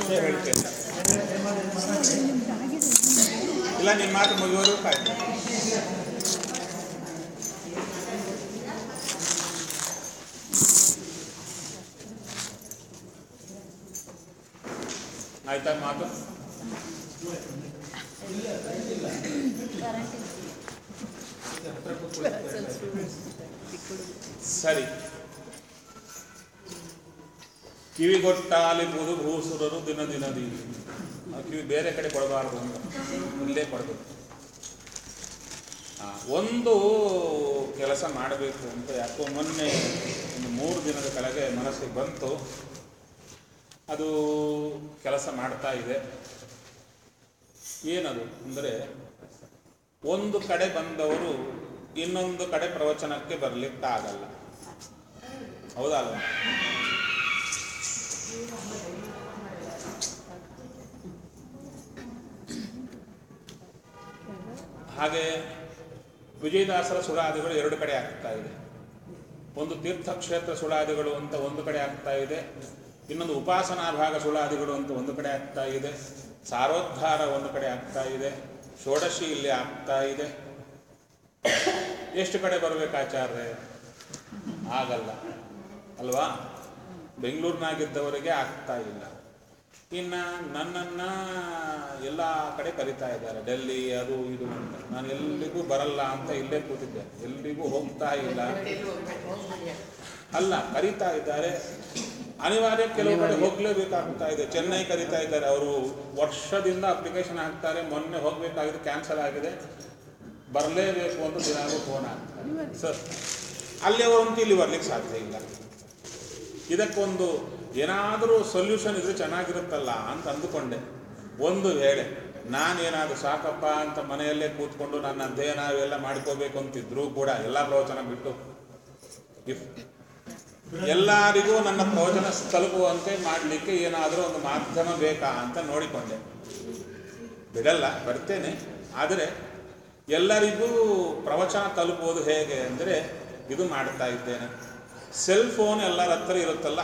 ವಿಷಯ ಹೇಳ್ತೇನೆ ಇಲ್ಲ ನಿಮ್ಮ ಮಾತು ಮುಗಿಯೋರು ಕಾಯ್ತು ಆಯ್ತಾ ಮಾತು ಸರಿ ಕಿವಿಗೊಟ್ಟಾಲಿಪುದು ಭೂಸುರರು ದಿನ ದಿನದಿ ಆ ಕಿವಿ ಬೇರೆ ಕಡೆ ಕೊಡಬಾರದು ಅಂತ ಇಲ್ಲೇ ಕೊಡಬೇಕು ಆ, ಒಂದು ಕೆಲಸ ಮಾಡಬೇಕು ಅಂತ ಯಾಕೋ ಮೊನ್ನೆ ಒಂದು ಮೂರು ದಿನದ ಕೆಳಗೆ ಮನಸ್ಸಿಗೆ ಬಂತು ಅದು ಕೆಲಸ ಮಾಡ್ತಾ ಇದೆ ಏನದು ಅಂದರೆ ಒಂದು ಕಡೆ ಬಂದವರು ಇನ್ನೊಂದು ಕಡೆ ಪ್ರವಚನಕ್ಕೆ ಬರಲಿಕ್ಕಾಗಲ್ಲ ಹೌದಲ್ವ ಹಾಗೆ ವಿಜಯದಾಸರ ಸುಳಾದಿಗಳು ಎರಡು ಕಡೆ ಆಗ್ತಾ ಇದೆ ಒಂದು ತೀರ್ಥಕ್ಷೇತ್ರ ಸುಳಾದಿಗಳು ಅಂತ ಒಂದು ಕಡೆ ಆಗ್ತಾ ಇದೆ ಇನ್ನೊಂದು ಉಪಾಸನಾ ಭಾಗ ಸುಳಾದಿಗಳು ಅಂತ ಒಂದು ಕಡೆ ಆಗ್ತಾ ಇದೆ ಸಾರೋದ್ಧಾರ ಒಂದು ಕಡೆ ಆಗ್ತಾ ಇದೆ ಷೋಡಶಿ ಇಲ್ಲಿ ಆಗ್ತಾ ಇದೆ ಎಷ್ಟು ಕಡೆ ಬರಬೇಕಾಚಾರ್ಯ ಆಗಲ್ಲ ಅಲ್ವಾ ಬೆಂಗಳೂರಿನಾಗಿದ್ದವರಿಗೆ ಆಗ್ತಾ ಇಲ್ಲ ಇನ್ನ ನನ್ನನ್ನ ಎಲ್ಲ ಕಡೆ ಕರಿತಾ ಇದ್ದಾರೆ ಡೆಲ್ಲಿ ಅದು ಇದು ಅಂತ ನಾನು ಎಲ್ಲಿಗೂ ಬರಲ್ಲ ಅಂತ ಇಲ್ಲೇ ಕೂತಿದ್ದೆ ಎಲ್ಲಿಗೂ ಹೋಗ್ತಾ ಇಲ್ಲ ಅಲ್ಲ ಕರಿತಾ ಇದ್ದಾರೆ ಅನಿವಾರ್ಯ ಕೆಲವು ಕಡೆ ಹೋಗ್ಲೇಬೇಕಾಗ್ತಾ ಇದೆ ಚೆನ್ನೈ ಕರಿತಾ ಇದ್ದಾರೆ ಅವರು ವರ್ಷದಿಂದ ಅಪ್ಲಿಕೇಶನ್ ಹಾಕ್ತಾರೆ ಮೊನ್ನೆ ಹೋಗ್ಬೇಕಾಗಿದ್ದು ಕ್ಯಾನ್ಸಲ್ ಆಗಿದೆ ಬರಲೇಬೇಕು ಅಂತ ದಿನಾಗೂ ಫೋನ್ ಆಗ್ತಾರೆ ಸರ್ ಅಲ್ಲಿಯವರಂತೂ ಇಲ್ಲಿ ಬರ್ಲಿಕ್ಕೆ ಸಾಧ್ಯ ಇಲ್ಲ ಇದಕ್ಕೊಂದು ಏನಾದರೂ ಸೊಲ್ಯೂಷನ್ ಇದ್ರೆ ಚೆನ್ನಾಗಿರುತ್ತಲ್ಲ ಅಂತ ಅಂದುಕೊಂಡೆ ಒಂದು ವೇಳೆ ನಾನೇನಾದರೂ ಸಾಕಪ್ಪ ಅಂತ ಮನೆಯಲ್ಲೇ ಕೂತ್ಕೊಂಡು ನನ್ನ ಅಧ್ಯಯನ ಇವೆಲ್ಲ ಮಾಡ್ಕೋಬೇಕು ಅಂತಿದ್ರು ಕೂಡ ಎಲ್ಲ ಪ್ರವಚನ ಬಿಟ್ಟು ಇಫ್ ಎಲ್ಲರಿಗೂ ನನ್ನ ಪ್ರವಚನ ತಲುಪುವಂತೆ ಮಾಡಲಿಕ್ಕೆ ಏನಾದರೂ ಒಂದು ಮಾಧ್ಯಮ ಬೇಕಾ ಅಂತ ನೋಡಿಕೊಂಡೆ ಬಿಡಲ್ಲ ಬರ್ತೇನೆ ಆದರೆ ಎಲ್ಲರಿಗೂ ಪ್ರವಚನ ತಲುಪುವುದು ಹೇಗೆ ಅಂದರೆ ಇದು ಮಾಡ್ತಾ ಇದ್ದೇನೆ ಸೆಲ್ ಫೋನ್ ಎಲ್ಲರ ಹತ್ರ ಇರುತ್ತಲ್ಲ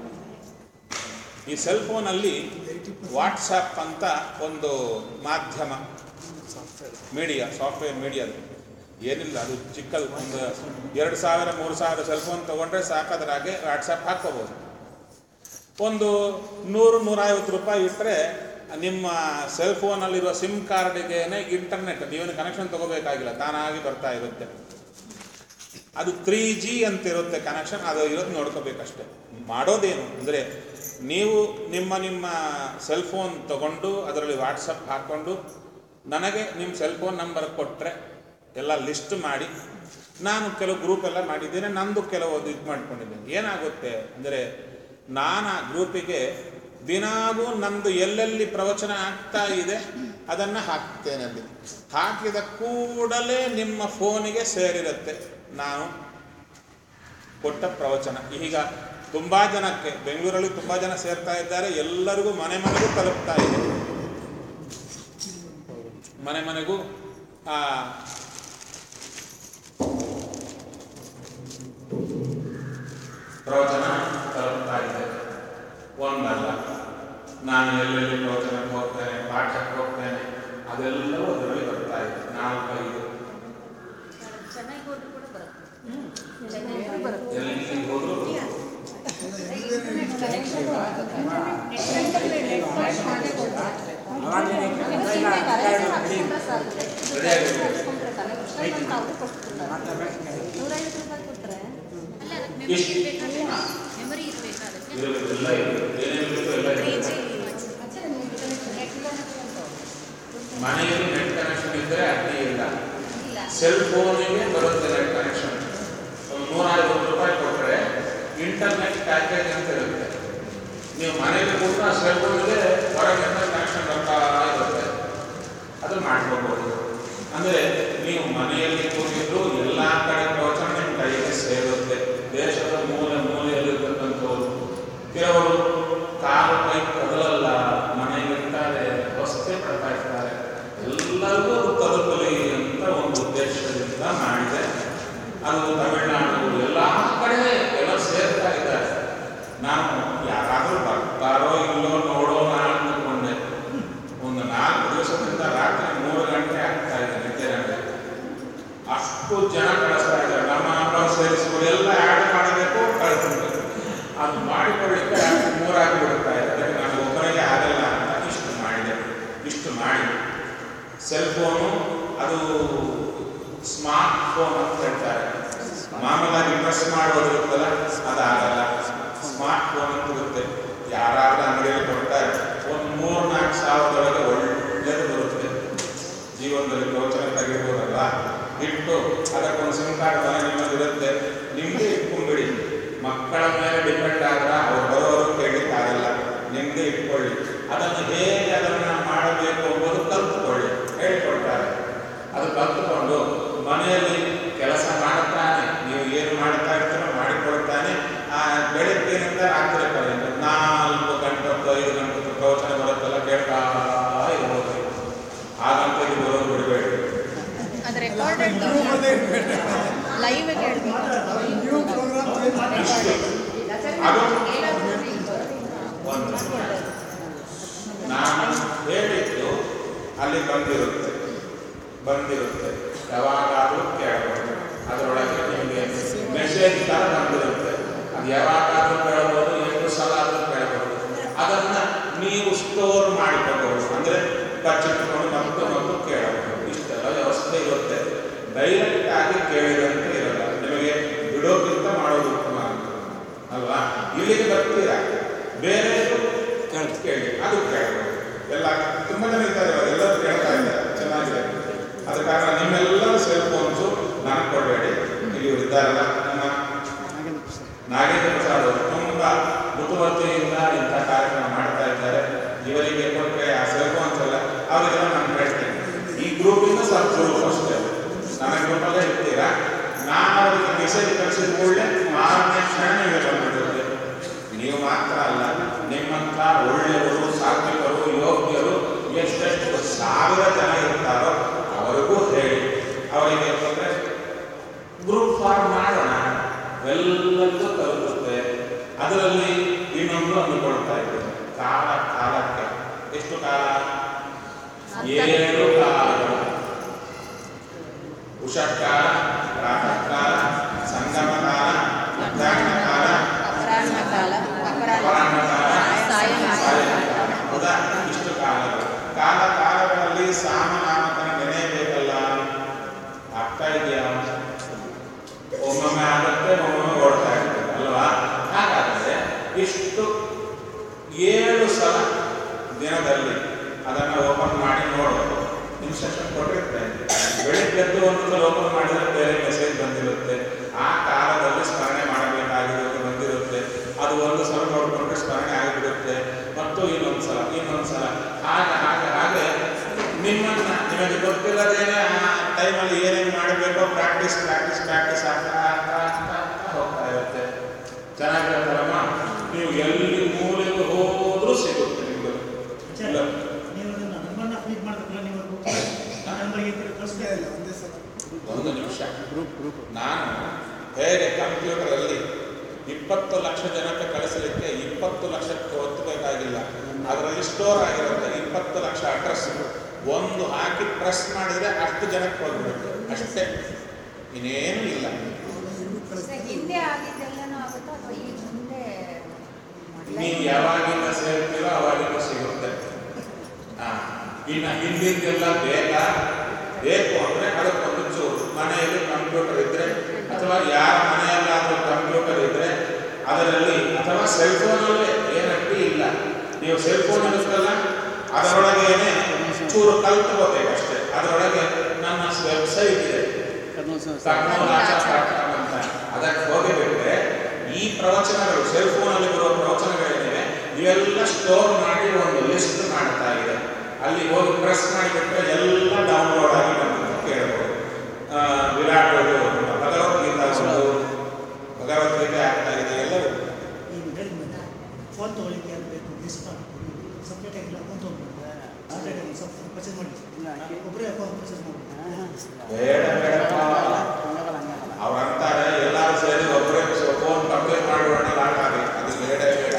ಈ ಸೆಲ್ ಫೋನಲ್ಲಿ ವಾಟ್ಸಪ್ ಅಂತ ಒಂದು ಮಾಧ್ಯಮ ಮೀಡಿಯಾ ಸಾಫ್ಟ್ವೇರ್ ಮೀಡಿಯಾದು ಏನಿಲ್ಲ ಅದು ಚಿಕ್ಕದು ಒಂದು ಎರಡು ಸಾವಿರ ಮೂರು ಸಾವಿರ ಸೆಲ್ ಫೋನ್ ತೊಗೊಂಡ್ರೆ ಸಾಕಾದ್ರಾಗೆ ವಾಟ್ಸಪ್ ಹಾಕ್ಕೋಬೋದು ಒಂದು ನೂರು ನೂರೈವತ್ತು ರೂಪಾಯಿ ಇಟ್ಟರೆ ನಿಮ್ಮ ಸೆಲ್ ಫೋನಲ್ಲಿರುವ ಸಿಮ್ ಕಾರ್ಡಿಗೇನೆ ಇಂಟರ್ನೆಟ್ ನೀವೇನು ಕನೆಕ್ಷನ್ ತಗೋಬೇಕಾಗಿಲ್ಲ ತಾನಾಗಿ ಬರ್ತಾ ಇರುತ್ತೆ ಅದು ತ್ರೀ ಜಿ ಅಂತ ಇರುತ್ತೆ ಕನೆಕ್ಷನ್ ಅದು ಇರೋದು ನೋಡ್ಕೋಬೇಕಷ್ಟೆ ಮಾಡೋದೇನು ಅಂದರೆ ನೀವು ನಿಮ್ಮ ನಿಮ್ಮ ಸೆಲ್ ಫೋನ್ ತಗೊಂಡು ಅದರಲ್ಲಿ ವಾಟ್ಸಪ್ ಹಾಕ್ಕೊಂಡು ನನಗೆ ನಿಮ್ಮ ಸೆಲ್ ಫೋನ್ ನಂಬರ್ ಕೊಟ್ಟರೆ ಎಲ್ಲ ಲಿಸ್ಟ್ ಮಾಡಿ ನಾನು ಕೆಲವು ಗ್ರೂಪ್ ಎಲ್ಲ ಮಾಡಿದ್ದೇನೆ ನಂದು ಕೆಲವೊಂದು ಇದು ಮಾಡ್ಕೊಂಡಿದ್ದೇನೆ ಏನಾಗುತ್ತೆ ಅಂದರೆ ನಾನು ಆ ಗ್ರೂಪಿಗೆ ದಿನಾಗೂ ನಂದು ಎಲ್ಲೆಲ್ಲಿ ಪ್ರವಚನ ಆಗ್ತಾ ಇದೆ ಅದನ್ನು ಹಾಕ್ತೇನೆ ಅಲ್ಲಿ ಹಾಕಿದ ಕೂಡಲೇ ನಿಮ್ಮ ಫೋನಿಗೆ ಸೇರಿರುತ್ತೆ ನಾನು ಕೊಟ್ಟ ಪ್ರವಚನ ಈಗ ತುಂಬ ಜನಕ್ಕೆ ಬೆಂಗಳೂರಲ್ಲಿ ತುಂಬ ಜನ ಸೇರ್ತಾ ಇದ್ದಾರೆ ಎಲ್ಲರಿಗೂ ಮನೆ ಮನೆಗೂ ತಲುಪ್ತಾ ಇದೆ ಮನೆ ಮನೆಗೂ ಆ ಪ್ರವಚನ ತಲುಪ್ತಾ ಇದೆ ಒಂದಲ್ಲ ನಾನು ಎಲ್ಲೆಲ್ಲಿ ಪ್ರವಚನಕ್ಕೆ ಹೋಗ್ತೇನೆ ಪಾಠಕ್ಕೆ ಹೋಗ್ತೇನೆ ಅದೆಲ್ಲವೂ ಅದರಲ್ಲಿ ಬರ್ತಾ ಇದೆ ನಾಲ್ಕೈದು ಚೆನ್ನಾಗಿ ಹೋದ್ರು ಕೂಡ ಬರುತ್ತೆ ಚೆನ್ನಾಗಿ ಬರುತ್ತೆ ಎಲ್ಲಿ ಹೋದ್ರು ನೂರೈವತ್ತು ರೂಪಾಯಿ ಕೊಟ್ಟರೆ ಅಲ್ಲ ಅದಕ್ಕೆ ಮೆಮೊರಿ ಇರಬೇಕಾದ್ರೆ ಮೆಮೊರಿ ಇರಬೇಕು ಅದಕ್ಕೆ ಇರಬೇಕೆಲ್ಲ ಇದೆ ಏನೇನಿರುತ್ತೋ ಎಲ್ಲ ತ್ರೀ ಇದೆ ಜಿ ಮನೆಯಲ್ಲಿ ನೆಟ್ ಕನೆಕ್ಷನ್ ಇದ್ದರೆ ಅಡ್ಡಿ ಇಲ್ಲ ಇಲ್ಲ ಸೆಲ್ ಫೋನಿಗೆ ಬರುತ್ತೆ ನೆಟ್ ಕನೆಕ್ಷನ್ ಒಂದು ನೂರೈವತ್ತು ರೂಪಾಯಿ ಕೊಟ್ಟರೆ ಇಂಟರ್ನೆಟ್ ಪ್ಯಾಕೇಜ್ ಅಂತ ಇರುತ್ತೆ ನೀವು ಮನೆಯಲ್ಲಿ ಕೂಡ ಸೆಲ್ ಫೋನಿಗೆ ಹೊರಗಿಂದ ಕನೆಕ್ಷನ್ ಬರ್ತಾ ಇರುತ್ತೆ ಅದು ಮಾಡ್ಕೋಬಹುದು ಅಂದರೆ ನೀವು ಮನೆಯಲ್ಲಿ ಕೂತಿದ್ರು ಎಲ್ಲ ಕಡೆ ಪ್ರವಚನ ನಿಮ್ಮ ಕೈಗೆ ಸೇರುತ್ತೆ ದೇಶದ ಮೂಲೆ ಮೂಲೆಯಲ್ಲಿರ್ತಕ್ಕಂಥವ್ರು ಕೆಲವರು ಕಾರು ಬೈಕ್ ಕದಲಲ್ಲ ಮನೆಯಲ್ಲಿರ್ತಾರೆ ವಸತಿ ಪಡ್ತಾ ಇರ್ತಾರೆ ಎಲ್ಲರಿಗೂ ಅದು ತಲುಪಲಿ ಅಂತ ಒಂದು ಉದ್ದೇಶದಿಂದ ಮಾಡಿದೆ ಅದು ತಮಿಳುನಾಡು ಎಲ್ಲ ಕಡೆ ಎಲ್ಲ ಸೇರ್ತಾ ಇದ್ದಾರೆ ನಾನು ಯಾರಾದರೂ ಬರ್ತಾರೋ ಇಲ್ಲೋ ನೋಡೋಣ ಅಂತ ಬಂದಿರುತ್ತೆ ಬಂದಿರುತ್ತೆ ಯಾವಾಗಾದರೂ ಕೇಳಬಹುದು ಅದರೊಳಗೆ ನಿಮಗೆ ಮೆಸೇಜ್ ಥರ ಬಂದಿರುತ್ತೆ ಅದು ಯಾವಾಗಾದರೂ ಕೇಳಬಹುದು ಎಷ್ಟು ಸಲ ಆದರೂ ಕೇಳಬಹುದು ಅದನ್ನ ನೀವು ಸ್ಟೋರ್ ಮಾಡಿಕೊಳ್ಳಬಹುದು ಅಂದ್ರೆ ಬಚ್ಚಿಟ್ಕೊಂಡು ಮತ್ತು ಮತ್ತು ಕೇಳಬಹುದು ಇಷ್ಟೆಲ್ಲ ವ್ಯವಸ್ಥೆ ಇರುತ್ತೆ ಡೈರೆಕ್ಟ್ ಆಗಿ ಕೇಳಿದಂತೆ ಇರಲ್ಲ ನಿಮಗೆ ಬಿಡೋಕ್ಕಿಂತ ಮಾಡೋದು ಉತ್ತಮ ಅಂತ ಅಲ್ವಾ ಇಲ್ಲಿಗೆ ಬರ್ತೀರಾ ಬೇರೆ ಕೇಳಿ ಅದು ಕೇಳಬಹುದು ಎಲ್ಲ ತುಂಬಾ ಜನ ಇದ್ದಾರೆ ಇವಾಗ, ಎಲ್ಲರೂ ಕೇಳ್ತಾ ಇದ್ದಾರೆ ಚೆನ್ನಾಗಿದೆ ಅದ ಕಾರಣ ನಿಮ್ಮೆಲ್ಲರ ಸೆಲ್ ಫೋನ್ಸು ನನಗೆ ಕೊಡಬೇಡಿ ಇಲ್ಲಿ ಇವ್ರು ಇದ್ದಾರಲ್ಲ ನಮ್ಮ ನಾಗೇಂದ್ರ ಪ್ರಸಾದ್ ಅವರು ತುಂಬಾ ಮುತುವರ್ಜಿಯಿಂದ ಇಂಥ ಕಾರ್ಯಕ್ರಮ ಮಾಡ್ತಾ ಇದ್ದಾರೆ ಇವರಿಗೆ ಕೊಟ್ಟರೆ ಆ ಸೆಲ್ ಫೋನ್ಸ್ ಎಲ್ಲ ಅವರಿಗೆಲ್ಲ ನಾನು ಹೇಳ್ತೇನೆ ಈ ಗ್ರೂಪಿಂದ ಸ್ವಲ್ಪ ಗ್ರೂಪ್ ಅಷ್ಟೇ ನನ್ನ ಗ್ರೂಪಲ್ಲೇ ಇರ್ತೀರಾ ನಾನು ಅವರಿಗೆ ಮೆಸೇಜ್ ಕಳಿಸಿದ ಕೂಡಲೇ ಮಾರನೇ ಕ್ಷಣ ನಿಮಗೆ ಬಂದ್ಬಿಡುತ್ತೆ ನೀವು ಮಾತ್ರ ಅಲ್ಲ ನಿಮ್ಮಂಥ ಒಳ್ಳೆಯವರು ಸಾತ್ವಿಕರು ಯೋಗ್ಯರು ಎಷ್ಟೆಷ್ಟು ಸಾವಿರ ಜನ ಇರ್ತಾರೋ ಅವರಿಗೂ ಹೇಳಿ ಅವರಿಗೆ ಅಂದ್ರೆ ಗ್ರೂಪ್ ಫಾರ್ಮ್ ಮಾಡೋಣ ಎಲ್ಲರಿಗೂ ತಲುಪುತ್ತೆ ಅದರಲ್ಲಿ ಇನ್ನೊಂದು ಅಂದುಕೊಳ್ತಾ ಇದ್ದೇನೆ ಕಾಲ ಕಾಲಕ್ಕೆ ಎಷ್ಟು ಕಾಲ ಏಳು ಕಾಲಗಳು ಉಷಕಾಲ ಪ್ರಾತಃ ಕಾಲ ಸಂಗಮ ಕಾಲ ಮಧ್ಯಾಹ್ನ ಕಾಲ ಅಪರಾಹ್ನ ಕಾಲ ಅಪರಾಹ್ನ ಕಾಲ ಸಾಯಂಕಾಲ. ಸಾಯಂಕಾಲ. ಹೌದಾ ಇಷ್ಟು ಕಾಲಗಳು ಕಾಲ ಕಾಲಗಳಲ್ಲಿ ಸಾಮನಾಮಕನ ನೆನೆಯಬೇಕಲ್ಲ ಆಗ್ತಾ ಇದೆಯಾ ಒಮ್ಮೊಮ್ಮೆ ಆಗುತ್ತೆ ಒಮ್ಮೊಮ್ಮೆ ಓಡ್ತಾ ಇರ್ತದೆ ಅಲ್ವಾ ಹಾಗಾದರೆ ಇಷ್ಟು ಏಳು ಸಲ ದಿನದಲ್ಲಿ ಅದನ್ನು ಓಪನ್ ಮಾಡಿ ನೋಡೋದು ಇನ್ಸ್ಟ್ರಕ್ಷನ್ ಕೊಟ್ಟಿರ್ತೇನೆ ಬೆಳಿಗ್ಗೆ ಎದ್ದು ಒಂದು ಸಲ ಓಪನ್ ಮಾಡಿದ್ರೆ ಬೇರೆ ಮೆಸೇಜ್ ಬಂದಿರುತ್ತೆ ಆ ಕಾಲದಲ್ಲಿ ಸ್ಮರಣೆ ಮಾಡಬೇಕಾಗಿರೋದು ಬಂದಿರುತ್ತೆ ಅದು ಒಂದು ಸಲ ನೋಡಿಕೊಂಡ್ರೆ ಸ್ಮರಣೆ ಆಗಿಬಿಡುತ್ತೆ ಮತ್ತು ಇನ್ನೊಂದು ಸಲ ಇನ್ನೊಂದು ಸಲ ಹಾಗೆ ಹಾಗೆ ಹಾಗೆ ನಿಮ್ಮನ್ನ ನಿಮಗೆ ಗೊತ್ತಿಲ್ಲದೇನೆ ಆ ಟೈಮಲ್ಲಿ ಏನೇನು ಮಾಡಬೇಕೋ ಪ್ರಾಕ್ಟೀಸ್ ಪ್ರಾಕ್ಟೀಸ್ ಪ್ರಾಕ್ಟೀಸ್ ಆಗ್ತಾ ಆಗ್ತಾ ಆಗ್ತಾ ಆಗ್ತಾ ಹೋಗ್ತಾ ಇರುತ್ತೆ ಚೆನ್ನಾಗಿರುತ್ತಲ್ಲಮ್ಮ ನೀವು ಎಲ್ಲಿ ಮೂಲೆಗೆ ಹೋದ್ರೂ ಸಿಗುತ್ತೆ ನಿಮ್ಗೆ ಇಲ್ಲ ನೀವು ಅದನ್ನ ನಮ್ಮನ್ನ ಫೀಡ್ ಮಾಡ್ಬೇಕಲ್ಲ ನೀವು ನಂಬರ್ಗೆ ಕಳಿಸ್ತಾ ಇಲ್ಲ ಒಂದೇ ಸಲ ಒಂದು ನಿಮಿಷ ನಾನು ಹೇಗೆ ಕಂಪ್ಯೂಟರಲ್ಲಿ ಇಪ್ಪತ್ತು ಲಕ್ಷ ಜನಕ್ಕೆ ಕಳಿಸಲಿಕ್ಕೆ ಇಪ್ಪತ್ತು ಲಕ್ಷಕ್ಕೆ ಒತ್ತಬೇಕಾಗಿಲ್ಲ ಅದರಲ್ಲಿ ಸ್ಟೋರ್ ಆಗಿರುತ್ತೆ ಇಪ್ಪತ್ತು ಲಕ್ಷ ಅಡ್ರೆಸ್ ಒಂದು ಹಾಕಿ ಪ್ರೆಸ್ ಮಾಡಿದರೆ ಅಷ್ಟು ಜನಕ್ಕೆ ಹೋಗ್ಬಿಡುತ್ತೆ ಅಷ್ಟೇ ಇನ್ನೇನು ಇಲ್ಲ ಸರ್, ಹಿಂದೆ ಆಗಿದ್ದೆಲ್ಲನೂ ಆಗುತ್ತಾ ಅಥವಾ ಈಗ ಮುಂದೆ ನೀವು ಯಾವಾಗಿಂದ ಸೇರ್ತೀರೋ ಅವಾಗಿಂದ ಸಿಗುತ್ತೆ ಹಾ ಇನ್ನು ಹಿಂದಿಂದೆಲ್ಲ ಬೇಕಾ ಬೇಕು ಅಂದರೆ ಅದಕ್ಕೊಂದು ಚೂರು ಮನೆಯಲ್ಲಿ ಕಂಪ್ಯೂಟರ್ ಇದ್ದರೆ ಅಥವಾ ಯಾರ ಮನೆಯಲ್ಲಾದರೂ ಕಂಪ್ಯೂಟರ್ ಇದ್ದರೆ ಅದರಲ್ಲಿ ಅಥವಾ ಸೆಲ್ ಫೋನಲ್ಲೇ ಏನಂಟಿ ಇಲ್ಲ ನೀವು ಸೆಲ್ ಫೋನ್ ಇರುತ್ತಲ್ಲ ಅದರೊಳಗೇನೆ ಚೂರು ಕಲ್ತ್ಕೋಬೇಕಷ್ಟೇ ಅದರೊಳಗೆ ನನ್ನ ವೆಬ್ಸೈಟ್ ಇದೆ ಕರ್ನೂಲಾಚ.com ಅಂತ ಅದಕ್ಕೆ ಹೋಗಿಬಿಟ್ರೆ ಈ ಪ್ರವಚನಗಳು ಸೆಲ್ ಫೋನಲ್ಲಿ ಬರುವ ಪ್ರವಚನಗಳೇನಿವೆ ಇವೆಲ್ಲ ಸ್ಟೋರ್ ಮಾಡಿ ಒಂದು ಲಿಸ್ಟ್ ಮಾಡ್ತಾ ಇದೆ ಅಲ್ಲಿ ಹೋಗಿ ಪ್ರೆಸ್ ಮಾಡಿಬಿಟ್ರೆ ಎಲ್ಲ ಡೌನ್ಲೋಡ್ ಆಗಿ ಬಂದು ಕೇಳಬಹುದು ಆ, ವಿರಾಟ್ ಅದು ಭಗವದ್ಗೀತಾ ಒಂದು ಭಗವದ್ಗೀತೆ ಆಗ್ತಾ ಇದೆ ಎಲ್ಲವೂ ಈಗ ಹೇಳಿದ್ಮೇಲೆ ಫೋನ್ ತೊಗೊಳ್ಳಿಕ್ಕೆ ಯಾರು ಬೇಕು ಲಿಸ್ಟ್ ಮಾಡ್ಕೊಂಡು ಸಪ್ರೇಟ್ ಆಗಿಲ್ಲ ಫೋನ್ ತೊಗೊಂಡ್ಬಿಟ್ಟು ಸಪ್ರೇಟ್ ಆಗಿ ಸ್ವಲ್ಪ ಪರ್ಚೇಸ್ ಮಾಡಿ ಒಬ್ಬರೇ ಫೋನ್ ಪರ್ಚೇಸ್ ಮಾಡಿ ಬೇಡ ಬೇಡಪ್ಪ ಅವ್ರಂತಾರೆ ಎಲ್ಲರೂ ಸೇರಿ ಒಬ್ಬರೇ ಫೋನ್ ಕಂಪ್ಲೇಂಟ್ ಮಾಡೋಣ ಲಾಟ್ ಆಗಿ ಅದು ಬೇಡ ಬೇಡ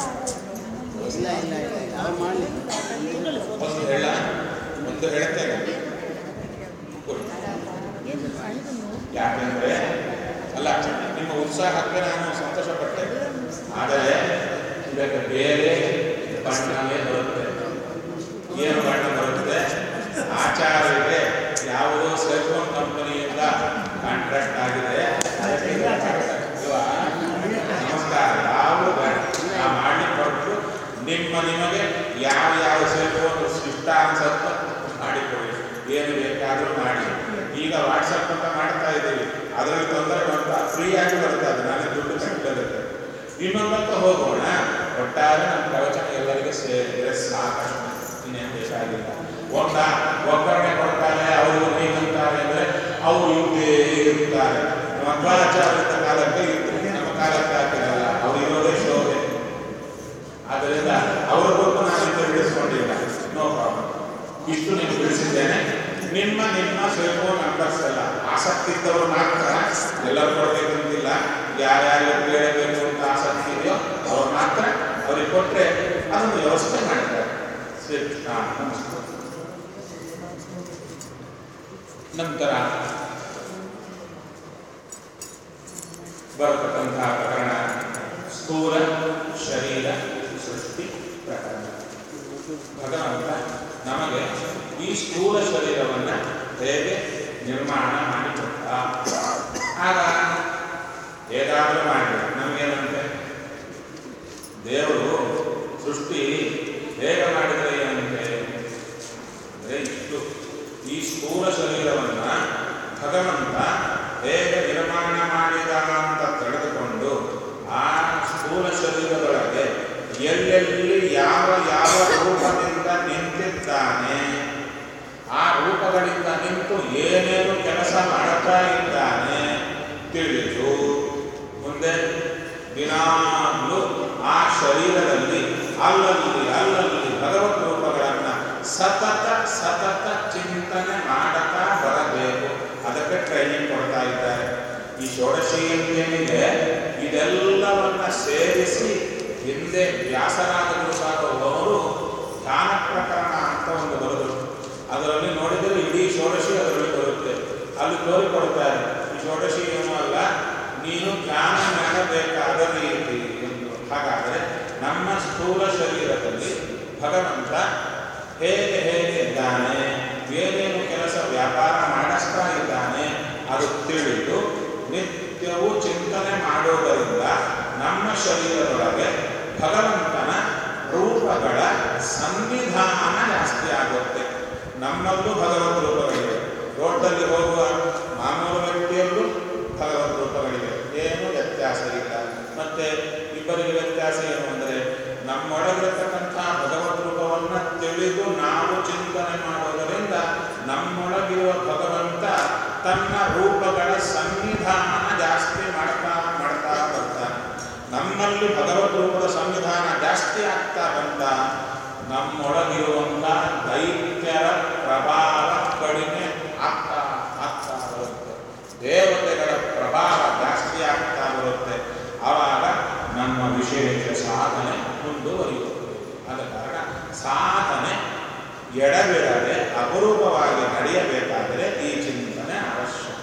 ಇಲ್ಲ ಇಲ್ಲ ಇಲ್ಲ ಅವ್ರು ಮಾಡಲಿ ಒಂದು ಹೇಳ ಒಂದು ಹೇಳ್ತೇನೆ ಕೊಡಿ. ಯಾಕೆಂದ್ರೆ ಅಲ್ಲ ನಿಮ್ಮ ಉತ್ಸಾಹಕ್ಕೆ ನಾನು ಸಂತೋಷಪಟ್ಟೆ ಆದರೆ ಇದಕ್ಕೆ ಬೇರೆ ಬಣ್ಣವೇ ಬರುತ್ತೆ ಏನು ಬಣ್ಣ ಬರುತ್ತೆ ಆಚಾರ್ಯರಿಗೆ ಯಾವುದೋ ಸೆಲ್ ಫೋನ್ ಕಂಪನಿಯಿಂದ ಕಾಂಟ್ರಾಕ್ಟ್ ಆಗಿದೆ ಅದಕ್ಕೆ ಇದು ಮಾಡ್ತಾರೆ. ಅಲ್ವಾ? ನಮಸ್ಕಾರ ಯಾವುದು ಬೇಡ ನಾವು ಮಾಡಿ ಕೊಟ್ಟು ನಿಮ್ಮ ನಿಮಗೆ ಯಾವ ಯಾವ ಸೆಲ್ ಫೋನ್ ಇಷ್ಟ ಅನ್ಸತ್ತೋ ಮಾಡಿಕೊಡಿ ಏನು ಬೇಕಾದರೂ ಮಾಡಿ ಈಗ ವಾಟ್ಸಪ್ ಅಂತ ಮಾಡ್ತಾ ಇದ್ದೀವಿ ಅದರಲ್ಲಿ ತೊಂದರೆ ಬಂತ ಫ್ರೀ ಆಗಿ ಬರುತ್ತೆ ಅದು ನನಗೆ ದುಡ್ಡು ಕಟ್ಟಲಿರುತ್ತೆ ಇನ್ನೊಂದಕ್ಕೆ ಹೋಗೋಣ ಒಟ್ಟಾರೆ ನಮ್ಮ ಪ್ರವಚನ ಎಲ್ಲರಿಗೂ ಸೇರಿದ್ರೆ ಸಾಕಷ್ಟು ಇನ್ನೇನು ಬೇಕಾಗಿಲ್ಲ ಒಂದ ಒಗ್ಗರಣೆ ಕೊಡ್ತಾರೆ ಅವರು ಹೀಗಂತಾರೆ ಅಂದರೆ ಅವರು ಇದ್ದೇ ಇರ್ತಾರೆ ನಮ್ಮ ಮಧ್ವಾಚಾರ್ಯದ ಕಾಲಕ್ಕೆ ಇತ್ತು ನಮ್ಮ ಕಾಲಕ್ಕೆ ಹಾಕಿರಲ್ಲ ಅವ್ರು ಇರೋದೇ ಶೋಭೆ ಆದ್ದರಿಂದ ಅವರ ಗುರುತು ನಾನು ಇದು ಬಿಡಿಸ್ಕೊಂಡಿಲ್ಲ ನೋ ಪ್ರಾಬ್ಲಮ್ ಇಷ್ಟು ನೀವು ಬಿಡಿಸಿದ್ದೇನೆ ನಿಮ್ಮ ನಿಮ್ಮ ಸೆಲ್ ಫೋನ್ ನಂಬರ್ಸ್ ಎಲ್ಲ ಆಸಕ್ತಿ ಇದ್ದವರು ಮಾತ್ರ ಎಲ್ಲರೂ ಕೊಡಬೇಕಂತಿಲ್ಲ ಯಾರ್ಯಾರು ಕೇಳಬೇಕು ಅಂತ ಆಸಕ್ತಿ ಇದೆಯೋ ಅವ್ರು ಮಾತ್ರ ಅವ್ರಿಗೆ ಕೊಟ್ಟರೆ ಅದನ್ನು ವ್ಯವಸ್ಥೆ ಮಾಡ್ತಾರೆ ಸರಿ ಹಾಂ ನಮಸ್ಕಾರ ನಂತರ ಬರತಕ್ಕಂತಹ ಪ್ರಕರಣ ಸ್ಥೂಲ ಶರೀರ ಸೃಷ್ಟಿ ಪ್ರಕರಣ ಭಗವಂತ ನಮಗೆ ಈ ಸ್ಥೂಲ ಶರೀರವನ್ನು ಹೇಗೆ ನಿರ್ಮಾಣ ಮಾಡಿಕೊಟ್ಟ ಆಗ ಹೇಗಾದರೂ ಮಾಡಿ ನಮಗೇನಂತೆ ದೇವರು ಸೃಷ್ಟಿ ಹೇಗೆ ಮಾಡಿದರೆ ಏನಂತೆ ಅಂದರೆ ಇಷ್ಟು ಈ ಸ್ಥೂಲ ಶರೀರವನ್ನ ಭಗವಂತ ಹೇಗೆ ನಿರ್ಮಾಣ ಮಾಡಿದ ಅಂತ ತಿಳಿದುಕೊಂಡು ಆ ಸ್ಥೂಲ ಶರೀರದೊಳಗೆ ಎಲ್ಲೆಲ್ಲಿ ಯಾವ ಯಾವ ರೂಪದಿಂದ ನಿಂತಿದ್ದಾನೆ ಆ ರೂಪಗಳಿಂದ ನಿಂತು ಏನೇನು ಕೆಲಸ ಮಾಡುತ್ತಾ ಇದ್ದಾನೆ ತಿಳಿದು ಮುಂದೆ ದಿನಾಗ್ಲೂ ಆ ಶರೀರದಲ್ಲಿ ಅಲ್ಲಲ್ಲಿ ಅಲ್ಲಲ್ಲಿ ಭಗವತ್ ರೂಪಗಳನ್ನು ಸತತ ಸತತ ಚಿಂತನೆ ಮಾಡುತ್ತಾ ಬರಬೇಕು ಅದಕ್ಕೆ ಟ್ರೈನಿಂಗ್ ಕೊಡ್ತಾ ಇದ್ದಾರೆ ಈ ಷೋಡಶಿ ಅಂತೇನಿದೆ ಇದೆಲ್ಲವನ್ನ ಸೇರಿಸಿ ಹಿಂದೆ ವ್ಯಾಸರಾಜರು ಸಾಕುವವರು ಧ್ಯಾನ ಪ್ರಕರಣ ಅಂತ ಒಂದು ಬರೆದರು ಅದರಲ್ಲಿ ನೋಡಿದರೆ ಇಡೀ ಷೋಡಶಿ ಅದರಲ್ಲಿ ಬರುತ್ತೆ ಅಲ್ಲಿ ತೋರಿಕೊಡ್ತಾರೆ ಈ ಷೋಡಶಿ ಏನೂ ಅಲ್ಲ ನೀನು ಧ್ಯಾನ ಮಾಡಬೇಕಾದ ರೀತಿ ಎಂದು ಹಾಗಾದರೆ ನಮ್ಮ ಸ್ಥೂಲ ಶರೀರದಲ್ಲಿ ಭಗವಂತ ಹೇಗೆ ಹೇಗೆ ಇದ್ದಾನೆ ಏನೇನು ಕೆಲಸ ವ್ಯಾಪಾರ ಮಾಡಿಸ್ತಾ ಇದ್ದಾನೆ ಅದು ತಿಳಿದು ನಿತ್ಯವೂ ಚಿಂತನೆ ಮಾಡುವುದರಿಂದ ನಮ್ಮ ಶರೀರದೊಳಗೆ ಭಗವಂತನ ರೂಪಗಳ ಸನ್ನಿಧಾನ ಜಾಸ್ತಿ ಆಗುತ್ತೆ ನಮ್ಮಲ್ಲೂ ಭಗವತ್ ರೂಪಗಳಿವೆ ರೋಡ್ನಲ್ಲಿ ಹೋಗುವ ಮಾಮೂಲು ವ್ಯಕ್ತಿಯಲ್ಲೂ ಭಗವತ್ ರೂಪಗಳಿವೆ ಏನು ವ್ಯತ್ಯಾಸ ಇಲ್ಲ ಮತ್ತೆ ಇಬ್ಬರಿಗೆ ವ್ಯತ್ಯಾಸ ಏನು ಅಂದರೆ ನಮ್ಮೊಳಗಿರತಕ್ಕಂಥ ಭಗವತ್ ರೂಪವನ್ನು ತಿಳಿದು ನಾವು ಚಿಂತನೆ ಮಾಡೋದರಿಂದ ನಮ್ಮೊಳಗಿರುವ ಭಗವಂತ ತನ್ನ ರೂಪಗಳ ಸನ್ನಿಧಾನ ಜಾಸ್ತಿ ಮಾಡ್ತಾ ಮಾಡ್ತಾ ಬರ್ತಾನೆ ನಮ್ಮಲ್ಲಿ ಭಗವತ್ ರೂಪದ ಸಂವಿಧಾನ ಜಾಸ್ತಿ ಆಗ್ತಾ ಬಂದ ನಮ್ಮೊಳಗಿರುವಂಥ ದೈತ್ಯರ ಪ್ರಭಾವ ಕಡಿಮೆ ಆಗ್ತಾ ಆಗ್ತಾ ಬರುತ್ತೆ ದೇವತೆಗಳ ಪ್ರಭಾವ ಜಾಸ್ತಿ ಆಗ್ತಾ ಬರುತ್ತೆ ಆವಾಗ ನಮ್ಮ ವಿಶೇಷ ಸಾಧನೆ ಮುಂದುವರಿಯುತ್ತದೆ ಆದ ಕಾರಣ ಸಾಧನೆ ಎಡಬಿಡದೆ ಅಪರೂಪವಾಗಿ ನಡೆಯಬೇಕಾದರೆ ಈ ಚಿಂತನೆ ಅವಶ್ಯಕ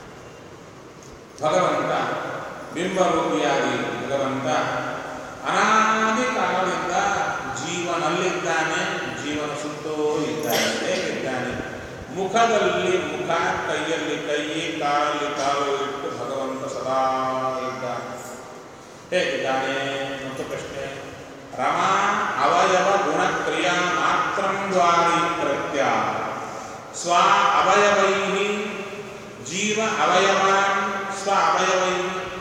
ಭಗವಂತ ಬಿಂಬರೂಪಿಯಾಗಿ ಭಗವಂತ ಅನಾದಿ ಕಾಲದಿಂದ ಜೀವನಲ್ಲಿದ್ದಾನೆ ಜೀವನ ಸುತ್ತೋ ಇದ್ದಾನೆ ಹೇಗಿದ್ದಾನೆ ಮುಖದಲ್ಲಿ ಮುಖ ಕೈಯಲ್ಲಿ ಕೈ ಕಾಲಲ್ಲಿ ಕಾಲು ಇಟ್ಟು ಭಗವಂತ ಸದಾ ಇದ್ದಾನೆ ಹೇಗಿದ್ದಾನೆ ಮತ್ತು ಪ್ರಶ್ನೆ ರಮಾ ಅವಯವ ಗುಣಕ್ರಿಯಾ ಮಾತ್ರ ದ್ವಾರಿ ಪ್ರತ್ಯ ಸ್ವ ಅವಯವೈ ಜೀವ ಅವಯವಾನ್ ಸ್ವ ಅವಯವೈ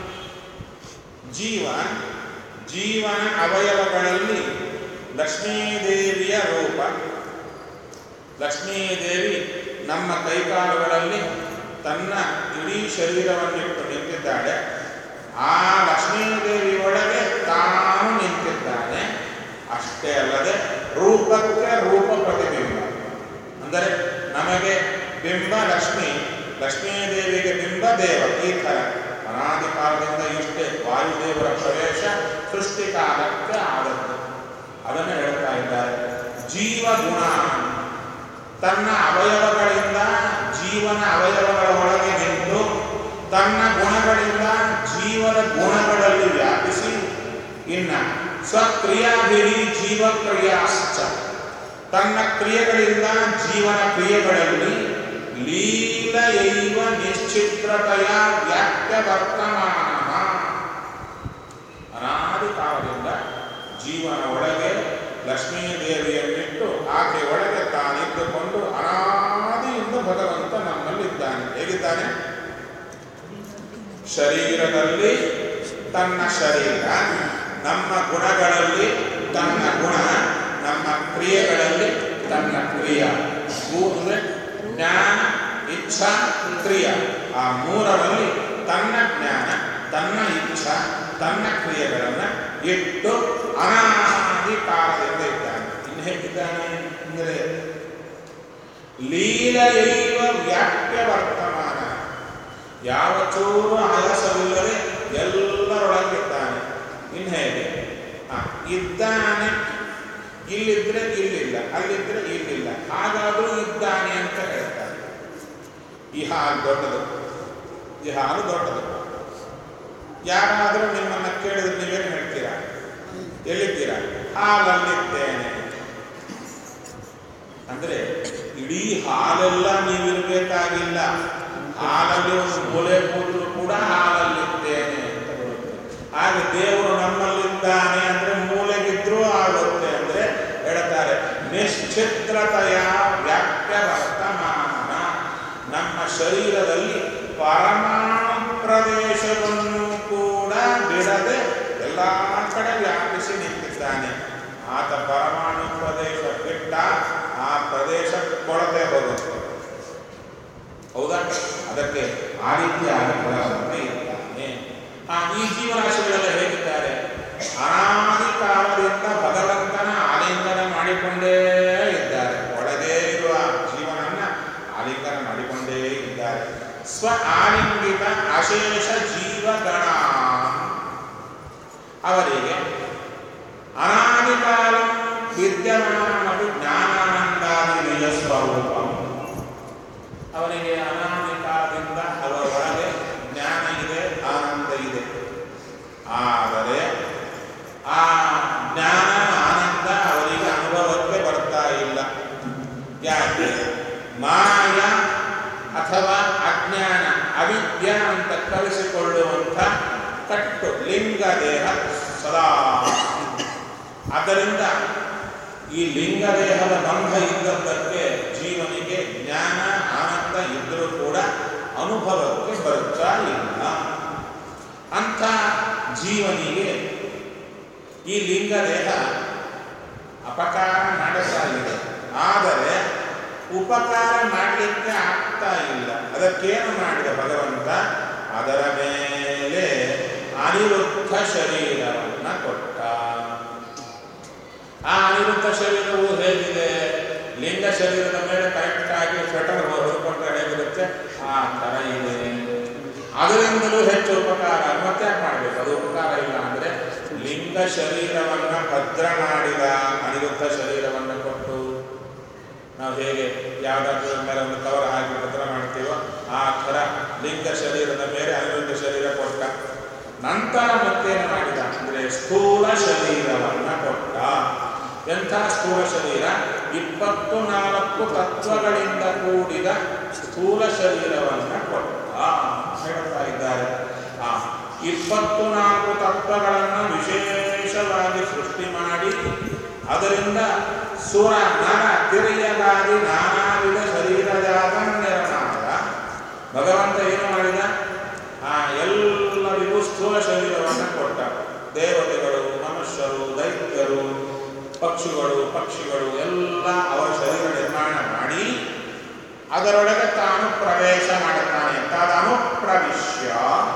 ಜೀವ ಜೀವನ ಅವಯವಗಳಲ್ಲಿ ಲಕ್ಷ್ಮೀದೇವಿಯ ರೂಪ ಲಕ್ಷ್ಮೀದೇವಿ ನಮ್ಮ ಕೈಕಾಲುಗಳಲ್ಲಿ ತನ್ನ ಇಡೀ ಶರೀರವನ್ನಿಟ್ಟು ನಿಂತಿದ್ದಾಳೆ ಆ ಲಕ್ಷ್ಮೀದೇವಿ ಒಳಗೆ ತಾನು ನಿಂತಿದ್ದಾನೆ ಅಷ್ಟೇ ಅಲ್ಲದೆ ರೂಪಕ್ಕೆ ರೂಪ ಪ್ರತಿಬಿಂಬ ಅಂದರೆ ನಮಗೆ ಬಿಂಬ ಲಕ್ಷ್ಮಿ ಲಕ್ಷ್ಮೀದೇವಿಗೆ ಬಿಂಬ ದೇವ ಈ ಥರ ಅನಾದಿ ಕಾಲದಿಂದ ಇಷ್ಟೇ ವಾಯುದೇವರ ಪ್ರವೇಶ ಸೃಷ್ಟಿ ಕಾಲಕ್ಕೆ ಆದದ್ದು ಅದನ್ನು ಹೇಳ್ತಾ ಇದ್ದಾರೆ ಜೀವ ಗುಣ ತನ್ನ ಅವಯವಗಳಿಂದ ಜೀವನ ಅವಯವಗಳ ಒಳಗೆ ನಿಂತು ತನ್ನ ಗುಣಗಳಿಂದ ಜೀವನ ಗುಣಗಳಲ್ಲಿ ವ್ಯಾಪಿಸಿ ಇನ್ನ ಸ್ವಕ್ರಿಯಾಭಿರಿ ಜೀವಕ್ರಿಯಾಶ್ಚ ತನ್ನ ಕ್ರಿಯೆಗಳಿಂದ ಜೀವನ ಕ್ರಿಯೆಗಳಲ್ಲಿ ಲೀಲೆಯೈವ ನಿಶ್ಚಿತ್ರತೆಯ ವ್ಯಾಪ್ಯ ವರ್ತಮಾನ ಅನಾದಿ ಕಾಲದಿಂದ ಜೀವನ ಒಳಗೆ ಲಕ್ಷ್ಮೀದೇವಿಯನ್ನಿಟ್ಟು ಆಕೆ ಒಳಗೆ ತಾನಿದ್ದುಕೊಂಡು ಅನಾದಿಯಿಂದ ಭಗವಂತ ನಮ್ಮಲ್ಲಿದ್ದಾನೆ ಹೇಗಿದ್ದಾನೆ ಶರೀರದಲ್ಲಿ ತನ್ನ ಶರೀರ ನಮ್ಮ ಗುಣಗಳಲ್ಲಿ ತನ್ನ ಗುಣ ನಮ್ಮ ಕ್ರಿಯೆಗಳಲ್ಲಿ ತನ್ನ ಕ್ರಿಯ ಮೂ- ಅಂದ್ರೆ ಜ್ಞಾನ ಇಚ್ಛಾ ಕ್ರಿಯ ಆ ಮೂರರಲ್ಲಿ ತನ್ನ ಜ್ಞಾನ ತನ್ನ ಇಚ್ಛಾ ತನ್ನ ಕ್ರಿಯೆಗಳನ್ನು ಇಟ್ಟು ಅನಾದಿ ಕಾಲದಿಂದ ಇದ್ದಾನೆ ಇನ್ನು ಹೇಗಿದ್ದಾನೆ ಅಂದರೆ ಲೀಲೆಯೈವ ವ್ಯಾಪ್ಯ ವರ್ತಮಾನ ಯಾವ ಚೂರು ಆಯಾಸವಿಲ್ಲದೆ ಎಲ್ಲರೊಳಗಿದ್ದಾನೆ ಇನ್ನು ಹೇಗೆ ಆ, ಇದ್ದಾನೆ ಇಲ್ಲಿದ್ರೆ ಇಲ್ಲಿಲ್ಲ ಅಲ್ಲಿದ್ರೆ ಇಲ್ಲಿಲ್ಲ ಹಾಗಾದರೂ ಇದ್ದಾನೆ ಅಂತ ಹೇಳ್ತಾರೆ ಈ ಹಾಲು ದೊಡ್ಡದು ಈ ಹಾಲು ದೊಡ್ಡದು ಯಾರಾದರೂ ನಿಮ್ಮನ್ನು ಕೇಳಿದ್ರೆ ನೀವೇನು ಹೇಳ್ತೀರಾ ಎಲ್ಲಿದ್ದೀರಾ ಹಾಲಲ್ಲಿದ್ದೇನೆ ಅಂದ್ರೆ ಇಡೀ ಹಾಲೆಲ್ಲ ನೀವಿರಬೇಕಾಗಿಲ್ಲ ಹಾಲಲ್ಲಿ ಒಂದು ಮೂಲೆ ಕೂತರು ಕೂಡ ಹಾಲಲ್ಲಿದ್ದೇನೆ ಅಂತ ಬರುತ್ತೆ ಹಾಗೆ ದೇವರು ನಮ್ಮಲ್ಲಿದ್ದಾನೆ ಅಂದ್ರೆ ಮೂಲೆಗಿದ್ರೂ ಆಗುತ್ತೆ ಅಂದ್ರೆ ಹೇಳ್ತಾರೆ ನಿಶ್ಚಿತ್ರತೆಯ ವ್ಯಾಪ್ಯ ವರ್ತಮಾನ ನಮ್ಮ ಶರೀರದಲ್ಲಿ ಪರಮಾಣು ಪ್ರದೇಶವನ್ನು ಕೂಡ ಬಿಡದೆ ಎಲ್ಲ ಕಡೆ ವ್ಯಾಪಿಸಿ ನಿಂತಿದ್ದಾನೆ ಆತ ಪರಮಾಣು ಪ್ರದೇಶ ಬಿಟ್ಟ ಆ ಪ್ರದೇಶ ಕೊಡದೆ ಹೋಗುತ್ತೆ ಹೌದಾ ಅದಕ್ಕೆ ಆ ರೀತಿಯಾದ ಫಲವನ್ನು ಇದ್ದಾನೆ ಆ ಈ ಜೀವರಾಶಿಗಳೆಲ್ಲ ಹೇಗಿದ್ದಾರೆ ಅನಾದಿ ಕಾಲದಿಂದ ಭಗವಂತನ ಆಲಿಂಗನ ಮಾಡಿಕೊಂಡೇ ಇದ್ದಾರೆ ಒಳಗೆ ಇರುವ ಜೀವನನ್ನ ಆಲಿಂಗನ ಮಾಡಿಕೊಂಡೇ ಇದ್ದಾರೆ ಸ್ವ ಆಲಿಂಗಿತ ಅಶೇಷ ಜೀವಗಣ ಅವರಿಗೆ ಅನಾದಿ ಕಾಲ ವಿದ್ಯಮಾನಮಪಿ ಜ್ಞಾನಾನಂದಾದಿನಿಯ ಸ್ವರೂಪಂ ಅವನಿಗೆ ಅನಾದಿ ಕಾಲದಿಂದ ಅವರ ಒಳಗೆ ಜ್ಞಾನ ಇದೆ ಆನಂದ ಇದೆ ಆದರೆ ಆ ಜ್ಞಾನ ಆನಂದ ಅವರಿಗೆ ಅನುಭವಕ್ಕೆ ಬರ್ತಾ ಇಲ್ಲ ಯಾಕೆ ಮಾಯ ಅಥವಾ ಅಜ್ಞಾನ ಅವಿದ್ಯ ಅಂತ ಕಲಿಸಿಕೊಳ್ಳುವಂಥ ಕಟ್ಟು ಲಿಂಗ ದೇಹ ಸದಾ ಆದ್ದರಿಂದ ಈ ಲಿಂಗ ದೇಹದ ಬಂಧ ಇದ್ದದ್ದಕ್ಕೆ ಜೀವನಿಗೆ ಜ್ಞಾನ ಆನಂದ ಇದ್ದರೂ ಕೂಡ ಅನುಭವಕ್ಕೆ ಬರುತ್ತಾ ಇಲ್ಲ ಅಂಥ ಜೀವನಿಗೆ ಈ ಲಿಂಗ ದೇಹ ಅಪಕಾರ ಮಾಡುತ್ತಾ ಇದೆ ಆದರೆ ಉಪಕಾರ ಮಾಡಲಿಕ್ಕೆ ಆಗ್ತಾ ಇಲ್ಲ ಅದಕ್ಕೇನು ಮಾಡಿದ ಭಗವಂತ ಅದರ ಮೇಲೆ ಅನಿರುದ್ಧ ಶರೀರವನ್ನು ಕೊಟ್ಟ ಆ ಅನಿರುದ್ಧ ಶರೀರವು ಹೇಗಿದೆ ಲಿಂಗ ಶರೀರದ ಮೇಲೆ ಕರೆಕ್ಟ್ ಆಗಿ ಸ್ವೆಟರ್ ಹೊರಕೊಂಡ್ರೆ ಹೇಗಿರುತ್ತೆ ಆ ಥರ ಇದೆ ಅದರಿಂದಲೂ ಹೆಚ್ಚು ಉಪಕಾರ ಮತ್ತೆ ಯಾಕೆ ಮಾಡಬೇಕು ಅದು ಉಪಕಾರ ಇಲ್ಲ ಅಂದ್ರೆ ಲಿಂಗ ಶರೀರವನ್ನ ಭದ್ರ ಮಾಡಿದ ಅನಿರುದ್ಧ ಶರೀರವನ್ನು ಕೊಟ್ಟು ನಾವು ಹೇಗೆ ಯಾವುದಾದ್ರೂ ಮೇಲೆ ಒಂದು ಕವರ್ ಹಾಕಿ ಭದ್ರ ಮಾಡ್ತೀವೋ ಆ ಥರ ಲಿಂಗ ಶರೀರದ ಮೇಲೆ ಅನಿರುದ್ಧ ಶರೀರ ಕೊಟ್ಟ ನಂತರ ಮತ್ತೇನು ಮಾಡಿದ ಅಂದ್ರೆ ಸ್ಥೂಲ ಶರೀರವನ್ನ ಕೊಟ್ಟ ಎಂಥ ಸ್ಥೂಲ ಶರೀರ ಇಪ್ಪತ್ತು ನಾಲ್ಕು ತತ್ವಗಳಿಂದ ಕೂಡಿದ ಸ್ಥೂಲ ಶರೀರವನ್ನ ಕೊಟ್ಟ ಹೇಳ್ತಾ ಇದ್ದಾರೆ ಆ ಇಪ್ಪತ್ತು ನಾಲ್ಕು ತತ್ವಗಳನ್ನು ವಿಶೇಷವಾಗಿ ಸೃಷ್ಟಿ ಮಾಡಿ ಅದರಿಂದ ಸುರ ನರ ತಿರಿಯಲಾಗಿ ನಾನಾ ವಿಧ ಶರೀರಜಾತ ನಿರ್ಮಾಣ ಭಗವಂತ ಏನು ಮಾಡಿದ ಆ ಎಲ್ಲರಿಗೂ ಸ್ಥೂಲ ಶರೀರವನ್ನು ಕೊಟ್ಟ ದೇವತೆಗಳು ಮನುಷ್ಯರು ದೈತ್ಯರು ಪಕ್ಷಿಗಳು ಪಕ್ಷಿಗಳು ಎಲ್ಲ ಅವರ ಶರೀರ ನಿರ್ಮಾಣ ಮಾಡಿ ಅದರೊಳಗೆ ತಾನು ಪ್ರವೇಶ ಮಾಡುತ್ತಾನೆ ತಾನು ಪ್ರವಿಶ್ಯ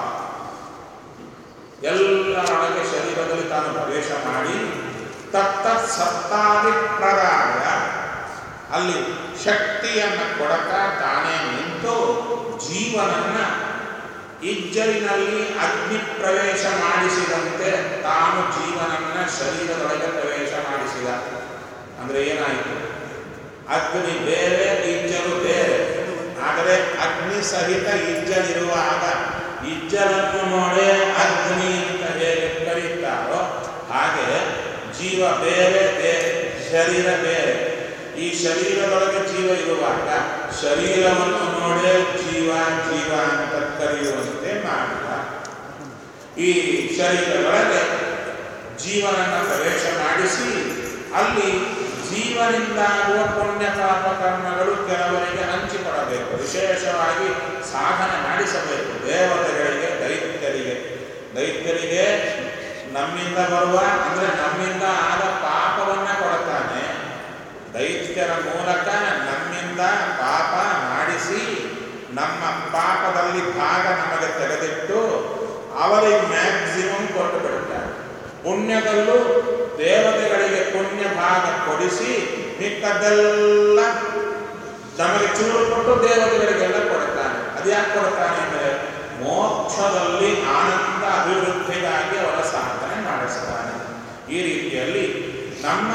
ಎಲ್ಲರೊಳಗೆ ಶರೀರದಲ್ಲಿ ತಾನು ಪ್ರವೇಶ ಮಾಡಿ ತತ್ತ ಸತ್ತಾದಿ ಪ್ರದಾಯ ಅಲ್ಲಿ ಶಕ್ತಿಯನ್ನು ಕೊಡತಾ ತಾನೇ ನಿಂತು ಜೀವನನ್ನ ಇಜ್ಜಲಿನಲ್ಲಿ ಅಗ್ನಿ ಪ್ರವೇಶ ಮಾಡಿಸಿದಂತೆ ತಾನು ಜೀವನನ್ನ ಶರೀರದೊಳಗೆ ಪ್ರವೇಶ ಮಾಡಿಸಿದ ಅಂದ್ರೆ ಏನಾಯಿತು ಅಗ್ನಿ ಬೇರೆ ಇಜ್ಜಲು ಬೇರೆ ಆದರೆ ಅಗ್ನಿ ಸಹಿತ ಇಜ್ಜಲಿರುವಾಗ ಇಜ್ಜಲನ್ನು ನೋಡೇ ಅಗ್ನಿ ಅಂತ ಹೇಗೆ ಕರೀತಾರೋ ಹಾಗೆ ಜೀವ ಬೇರೆ ಬೇರೆ ಶರೀರ ಬೇರೆ ಈ ಶರೀರದೊಳಗೆ ಜೀವ ಇರುವಾಗ ಶರೀರವನ್ನು ನೋಡೇ ಜೀವ ಜೀವ ಅಂತ ಕರೆಯುವಂತೆ ಮಾಡಿದ ಈ ಶರೀರದೊಳಗೆ ಜೀವನನ್ನ ಪ್ರವೇಶ ಮಾಡಿಸಿ ಅಲ್ಲಿ ಜೀವನಿಂದಾಗುವ ಪುಣ್ಯ ಪಾಪ ಕರ್ಮಗಳು ಕೆಲವರಿಗೆ ಹಂಚಿಕೊಡಬೇಕು ವಿಶೇಷವಾಗಿ ಸಾಧನೆ ಮಾಡಿಸಬೇಕು ದೇವತೆಗಳಿಗೆ ದೈತ್ಯರಿಗೆ ದೈತ್ಯರಿಗೆ ನಮ್ಮಿಂದ ಬರುವ ಅಂದ್ರೆ ನಮ್ಮಿಂದ ಆದ ಪಾಪವನ್ನ ಕೊಡುತ್ತಾನೆ ದೈತ್ಯರ ಮೂಲಕ ನಮ್ಮಿಂದ ಪಾಪ ಮಾಡಿಸಿ ನಮ್ಮ ಪಾಪದಲ್ಲಿ ಭಾಗ ನಮಗೆ ತೆಗೆದಿಟ್ಟು ಅವರಿಗೆ ಮ್ಯಾಕ್ಸಿಮಮ್ ಕೊಟ್ಟು ಬಿಡುತ್ತಾರೆ ಪುಣ್ಯದಲ್ಲೂ ದೇವತೆಗಳಿಗೆ ಪುಣ್ಯ ಭಾಗ ಕೊಡಿಸಿ ಮಿಕ್ಕದ್ದೆಲ್ಲ ನಮಗೆ ಚೂರು ಕೊಟ್ಟು ದೇವತೆಗಳಿಗೆಲ್ಲ ಕೊಡುತ್ತಾನೆ ಅದ್ಯಾಕೆ ಕೊಡುತ್ತಾನೆ ಅಂದರೆ ಮೋಕ್ಷದಲ್ಲಿ ಆನಂದ ಅಭಿವೃದ್ಧಿಗಾಗಿ ಅವರ ಸಾಧನೆ ಮಾಡಿಸ್ತಾನೆ ಈ ರೀತಿಯಲ್ಲಿ ನಮ್ಮ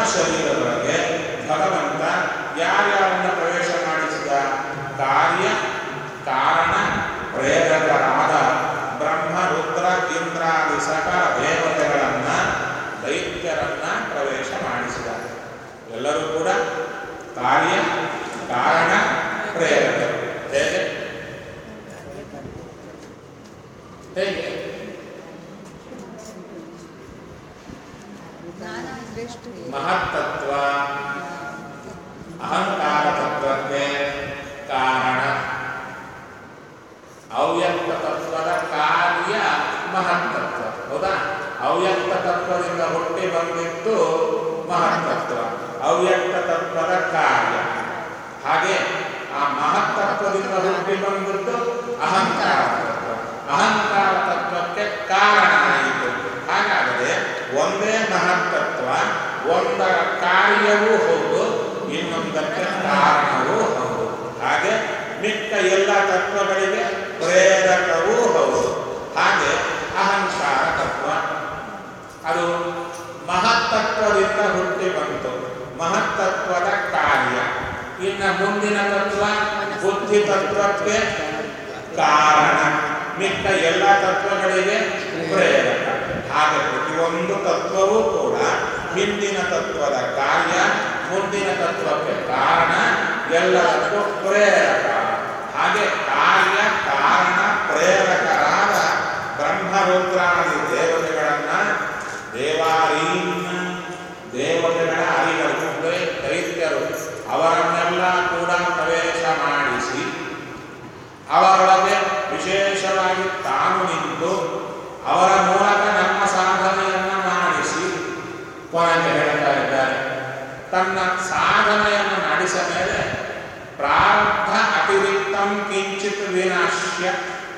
ಶರೀರದೊಳಗೆ ಭಗವಂತ ಯಾರ್ಯಾರನ್ನ ಪ್ರವೇಶ ಮಾಡಿಸಿದ ಕಾರ್ಯ ಮಹತ್ತತ್ವ ಅಹಂಕಾರ ತತ್ವಕ್ಕೆ ಕಾರಣ ಅವ್ಯಕ್ತ ತತ್ವದ ಕಾರ್ಯ ಮಹತ್ತತ್ವ ಹೌದಾ ಅವ್ಯಕ್ತ ತತ್ವದಿಂದ ಹುಟ್ಟಿ ಬಂದಿದ್ದು ಮಹತ್ತತ್ವ ಅವ್ಯಕ್ತ ತತ್ವದ ಕಾರ್ಯ ಹಾಗೆ ಆ ಮಹತ್ತತ್ವದಿಂದ ಹುಟ್ಟಿ ಬಂದದ್ದು ಅಹಂಕಾರ ತತ್ವ ಅಹಂಕಾರ ತತ್ವಕ್ಕೆ ಕಾರಣ ಆಯಿತು ಹಾಗಾದರೆ ಒಂದೇ ಮಹತ್ತತ್ವ ಒಂದರ ಕಾರ್ಯವೂ ಹೌದು ಇನ್ನೊಂದಕ್ಕೆ ಕಾರಣವೂ ಹೌದು ಹಾಗೆ ಮಿಕ್ಕ ಎಲ್ಲ ತತ್ವಗಳಿಗೆ ಪ್ರೇರಕವೂ ಹೌದು ಹಾಗೆ ಅಹಂಕಾರ ತತ್ವ ಅದು ಮಹತ್ತತ್ವದಿಂದ ಹುಟ್ಟಿ ಬಂತು ಮಹತ್ತತ್ವದ ಕಾರ್ಯ ಇನ್ನು ಮುಂದಿನ ತತ್ವ ಬುದ್ಧಿ ತತ್ವಕ್ಕೆ ಕಾರಣ ಮಿಕ್ಕ ಎಲ್ಲ ತತ್ವಗಳಿಗೆ ಪ್ರೇರಕ ಹಾಗೆ ಪ್ರತಿಯೊಂದು ತತ್ವವೂ ಕೂಡ ಹಿಂದಿನ ತತ್ವದ ಕಾರ್ಯ ಮುಂದಿನ ತತ್ವಕ್ಕೆ ಕಾರಣ ಎಲ್ಲದಕ್ಕೂ ಪ್ರೇರಕ ಹಾಗೆ ಕಾರ್ಯ ಕಾರಣ ಪ್ರೇರಕರಾದ ಬ್ರಹ್ಮರುದ್ರಾದಿ ದೇವತೆಗಳನ್ನ ದೇವಾರೀನ್ ದೇವತೆಗಳ ಅರಿಗಳು ಅಂದರೆ ದೈತ್ಯರು ಅವರನ್ನೆಲ್ಲ ಕೂಡ ಪ್ರವೇಶ ಮಾಡಿಸಿ ಅವರೊಳಗೆ ವಿಶೇಷವಾಗಿ ತಾನು ನಿಂತು ಅವರ ಮೂಲಕ ನಮ್ಮ ಸಾಧನೆಯನ್ನ ಮಾಡಿಸಿ ಕೊನೆಗೆ ಹೇಳ್ತಾ ಇದ್ದಾರೆ ತನ್ನ ಸಾಧನೆಯನ್ನು ನಡೆಸಿದ ಮೇಲೆ ಪ್ರಾರಬ್ಧ ಅತಿರಿಕ್ತಂ ಕಿಂಚಿತ್ ವಿನಾಶ್ಯ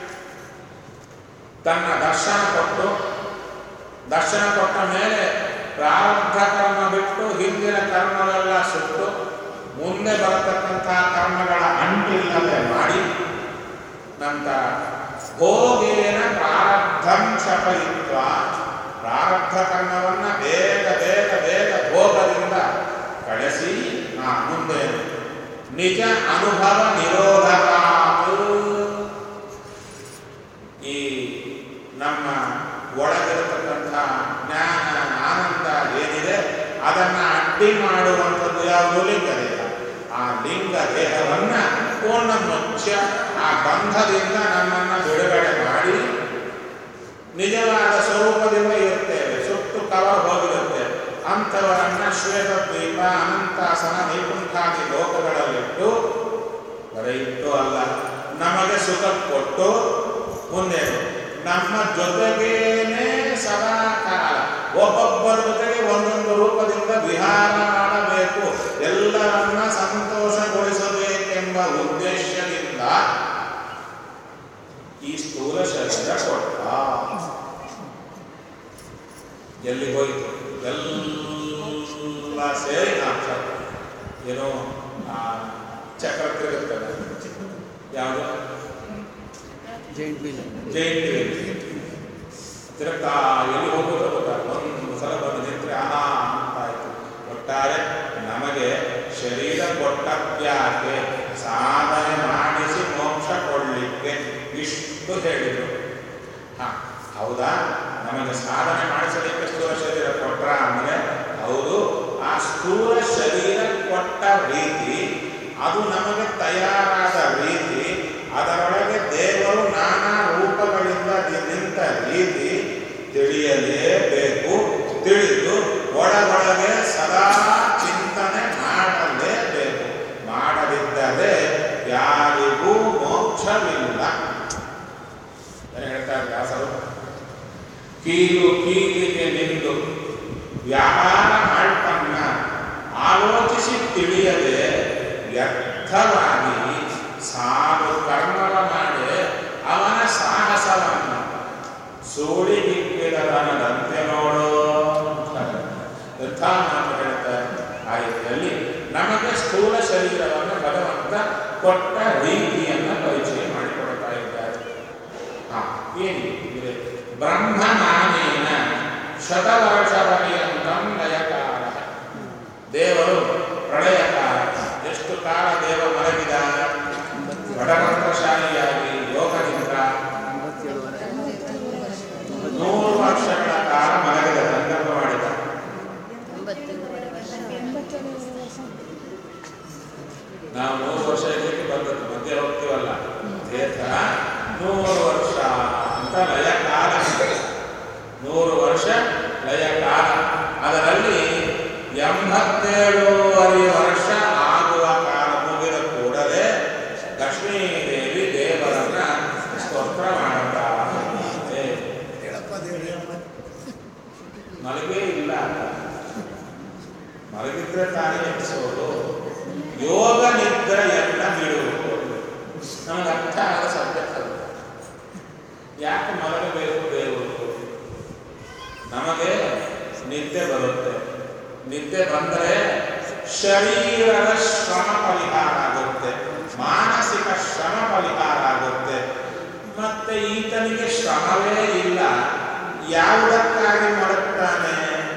ತನ್ನ ದರ್ಶನ ಕೊಟ್ಟು ದರ್ಶನ ಕೊಟ್ಟ ಮೇಲೆ ಪ್ರಾರಬ್ಧ ಕರ್ಮ ಬಿಟ್ಟು ಹಿಂದಿನ ಕರ್ಮವೆಲ್ಲ ಸುಟ್ಟು ಮುಂದೆ ಬರತಕ್ಕಂತಹ ಕರ್ಮಗಳ ಅಂಟಿಲ್ಲದೆ ಮಾಡಿ ನಂತರ ಭೋಗೇನ ಪ್ರಾರಬ್ಧಂ ಶಪಯಿತ್ವ ಪ್ರಾರಬ್ಧ ಕರ್ಮವನ್ನ ಬೇಗ ಬೇಗ ಬೇಗ ಭೋಗದಿಂದ ಕಳಿಸಿ ಆ ಮುಂದೆ ನಿಜ ಅನುಭವ ನಿರೋಧಕಾತು ಈ ನಮ್ಮ ಒಳಗಿರತಕ್ಕಂಥ ಜ್ಞಾನ ಆನಂದ ಏನಿದೆ ಅದನ್ನ ಅಡ್ಡಿ ಮಾಡುವಂಥದ್ದು ಯಾವುದು ಲಿಂಗ ದೇಹ ಆ ಲಿಂಗ ದೇಹವನ್ನ ಪೂರ್ಣ ಮುಚ್ಚ ಆ ಬಂಧದಿಂದ ನಮ್ಮನ್ನ ಬಿಡುಗಡೆ ಮಾಡಿ ನಿಜವಾದ ಸ್ವರೂಪದಿಂದ ಇರುತ್ತೇವೆ ಸುಟ್ಟು ಕವರ್ ಹೋಗಿರುತ್ತೆ ಅಂಥವರನ್ನ ಶ್ವೇತದ್ವೀಪ ಅನಂತಾಸನ ನೈಕುಂಠಾದಿ ಲೋಕಗಳಲ್ಲಿಟ್ಟು ಬರೀ ಇಟ್ಟು ಅಲ್ಲ ನಮಗೆ ಸುಖ ಕೊಟ್ಟು ಮುಂದೆ ನಮ್ಮ ಜೊತೆಗೇನೆ ಸದಾ ಕಾಲ ಒಬ್ಬೊಬ್ಬರ ಜೊತೆಗೆ ಒಂದೊಂದು ರೂಪದಿಂದ ವಿಹಾರ ಮಾಡಬೇಕು ಎಲ್ಲರನ್ನ ಸಂತೋಷಗೊಳಿಸಬೇಕೆಂಬ ಉದ್ದೇಶದಿಂದ ಈ ಸ್ಥೂಲ ಶರೀರ ಕೊಟ್ಟ ಎಲ್ಲಿ ಹೋಯಿತು ಎಲ್ಲ ಸೇರಿ ನಾಶ ಏನೋ ಆ ಚಕ್ರ ತಿರುಗುತ್ತದೆ ಯಾವುದು ಜೈಂಟ್ ವೀಲ್ ಜೈಂಟ್ ತಿರುಗ್ತಾ ಎಲ್ಲಿ ಹೋಗೋದು ಗೊತ್ತಾಗ ಒಂದು ಸಲ ಬಂದು ನಿಂತರೆ ಆಹಾ ಅಂತ ಆಯ್ತು ಒಟ್ಟಾರೆ ನಮಗೆ ಶರೀರ ಕೊಟ್ಟದ್ಯಾಕೆ ಸಾಧನೆ ಮಾಡಿಸಿ ಮೋಕ್ಷ ಕೊಡ್ಲಿಕ್ಕೆ ಇಷ್ಟು ಹೇಳಿದರು ಹಾ ಹೌದಾ ನಮಗೆ ಸಾಧನೆ ಮಾಡಿಸಲಿಕ್ಕೆ ಸ್ಥೂಲ ಶರೀರ ಕೊಟ್ರ ಅಂದ್ರೆ ಹೌದು ಆ ಸ್ಥೂಲ ಶರೀರ ಕೊಟ್ಟ ರೀತಿ ಅದು ನಮಗೆ ತಯಾರಾದ ರೀತಿ ಅದರೊಳಗೆ ದೇವರು ನಾನಾ ರೂಪಗಳಿಂದ ನಿ- ನಿಂತ ರೀತಿ ತಿಳಿಯಲೇಬೇಕು ತಿಳಿದು ಒಳಗೊಳಗೆ ಸದಾ ಚಿಂತನೆ ಮಾಡಲೇಬೇಕು ಮಾಡದಿದ್ದರೆ ಯಾರಿಗೂ ಮೋಕ್ಷವಿಲ್ಲ ಏನು ಹೇಳ್ತಾರೆ ವ್ಯಾಸರು ಕೀಲು ಕೀಲಿಗೆ ನಿಂದು ವ್ಯಾಪಾರ ಮಾಡ್ತನ್ನ ಆಲೋಚಿಸಿ ತಿಳಿಯದೆ ವ್ಯರ್ಥವಾಗಿ ಸಾಲು ಕರ್ಮವ ಮಾಡಿ ಅವನ ಸಾಹಸವನ್ನು ಸೋಳಿಗಿಕ್ಕಿದವನದಂತೆ ನೋಡು ಎಂಥ ಮಾತು ಹೇಳ್ತಾರೆ ಆ ರೀತಿಯಲ್ಲಿ ನಮಗೆ ಸ್ಥೂಲ ಶರೀರವನ್ನು ಭಗವಂತ ಕೊಟ್ಟ ರೀತಿಯನ್ನು ಪರಿಚಯ ಮಾಡಿಕೊಡ್ತಾ ಇದ್ದಾರೆ ಹಾ ಏನಿದೆ ಬ್ರಹ್ಮನಾಮೇನ ಶತವರ್ಷ ಪರ್ಯಂತಂ ಲಯಕಾಲ ದೇವರು ಪ್ರಳಯಕಾಲ ಎಷ್ಟು ಕಾಲ ದೇವ ಮಲಗಿದ ಬಡಮಂತ್ರಶಾಲಿಯಾಗಿ ಯೋಗದಿಂದ ಎಂಬತ್ತೇಳು ವರ್ಷ ನೂರು ವರ್ಷಗಳ ಕಾಲ ಮಲಗಿದ ಸಂಕಲ್ಪ ಮಾಡಿದ ಒಂಬತ್ತೂವರೆ ವರ್ಷ ನಾವು ನೂರು ವರ್ಷ ಇರ್ಲಿಕ್ಕೆ ಬಂದದ್ದು ಮಧ್ಯೆ ಹೋಗ್ತೀವಲ್ಲ ಅದೇ ಥರ ನೂರು ವರ್ಷ ಅಂತ ಲಯ ಕಾಲ ನೂರು ವರ್ಷ ಲಯ ಕಾಲ ಅದರಲ್ಲಿ ಎಂಬತ್ತೇಳೂವರೆ ವರ್ಷ ಆಗುವ ಕಾಲ ಮುಗಿದ ಕೂಡಲೇ ಲಕ್ಷ್ಮೀದೇವಿ ದೇವರನ್ನ ಸ್ತೋತ್ರ ಮಾಡುತ್ತಾ ಇದ್ದಾಳೆ. ಹೇಳಪ್ಪ ದೇವರೇ ಮಲಗೇ ಇಲ್ಲ ಅಂತ. ಮಲಗಿದ್ರೆ ತಾನೇ ಎನಿಸೋದು ಯೋಗ ನಿದ್ರೆಯನ್ನ ಬಿಡುವುದು ನಮಗೆ ಅರ್ಥ ಆಗದ ಸಬ್ಜೆಕ್ಟ್ ಅದು ಯಾಕೆ ಮಲಗಬೇಕು ದೇವರು ನಮಗೆ ನಿದ್ದೆ ಬರುತ್ತೆ ನಿದ್ದೆ ಬಂದರೆ ಶರೀರದ ಶ್ರಮ ಪರಿಹಾರ ಆಗುತ್ತೆ ಮಾನಸಿಕ ಶ್ರಮ ಪರಿಹಾರ ಆಗುತ್ತೆ ಮತ್ತೆ ಈತನಿಗೆ ಶ್ರಮವೇ ಇಲ್ಲ ಯಾವುದಕ್ಕಾಗಿ ಮಲಗ್ತಾನೆ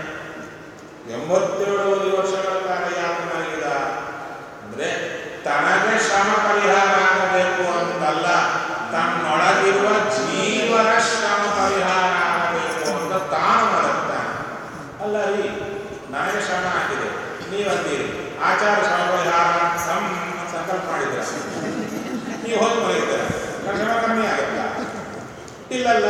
ಎಂಬತ್ತೇಳು ವರ್ಷಗಳ ಕಾಲ ಯಾಕೆ ಮಲಗಿದ ಅಂದ್ರೆ ತನಗೆ ಶ್ರಮ ಪರಿಹಾರ ಆಗಬೇಕು ಅಂತಲ್ಲ ತನ್ನೊಳಗಿರುವ ಜೀವನ ಶ್ರಮ ಪರಿಹಾರ ಆಗಬೇಕು ಅಂತ ತಾನು ಮಲಗ್ತಾನೆ ಅಲ್ಲ ರೀ ನನಗೆ ಶ್ರಮ ಆಗಿದೆ ನೀವಂತೀರಿ ಆಚಾರ ಶ್ರಮ ಪರಿಹಾರ ಸಂ ಸಂಕಲ್ಪ ಮಾಡಿದ್ರ ನೀವು ಹೋಗಿ ಮಲಗಿದ್ದೀರ ನನ್ನ ಶ್ರಮ ಕಮ್ಮಿ ಆಗುತ್ತಾ ಇಲ್ಲಲ್ಲ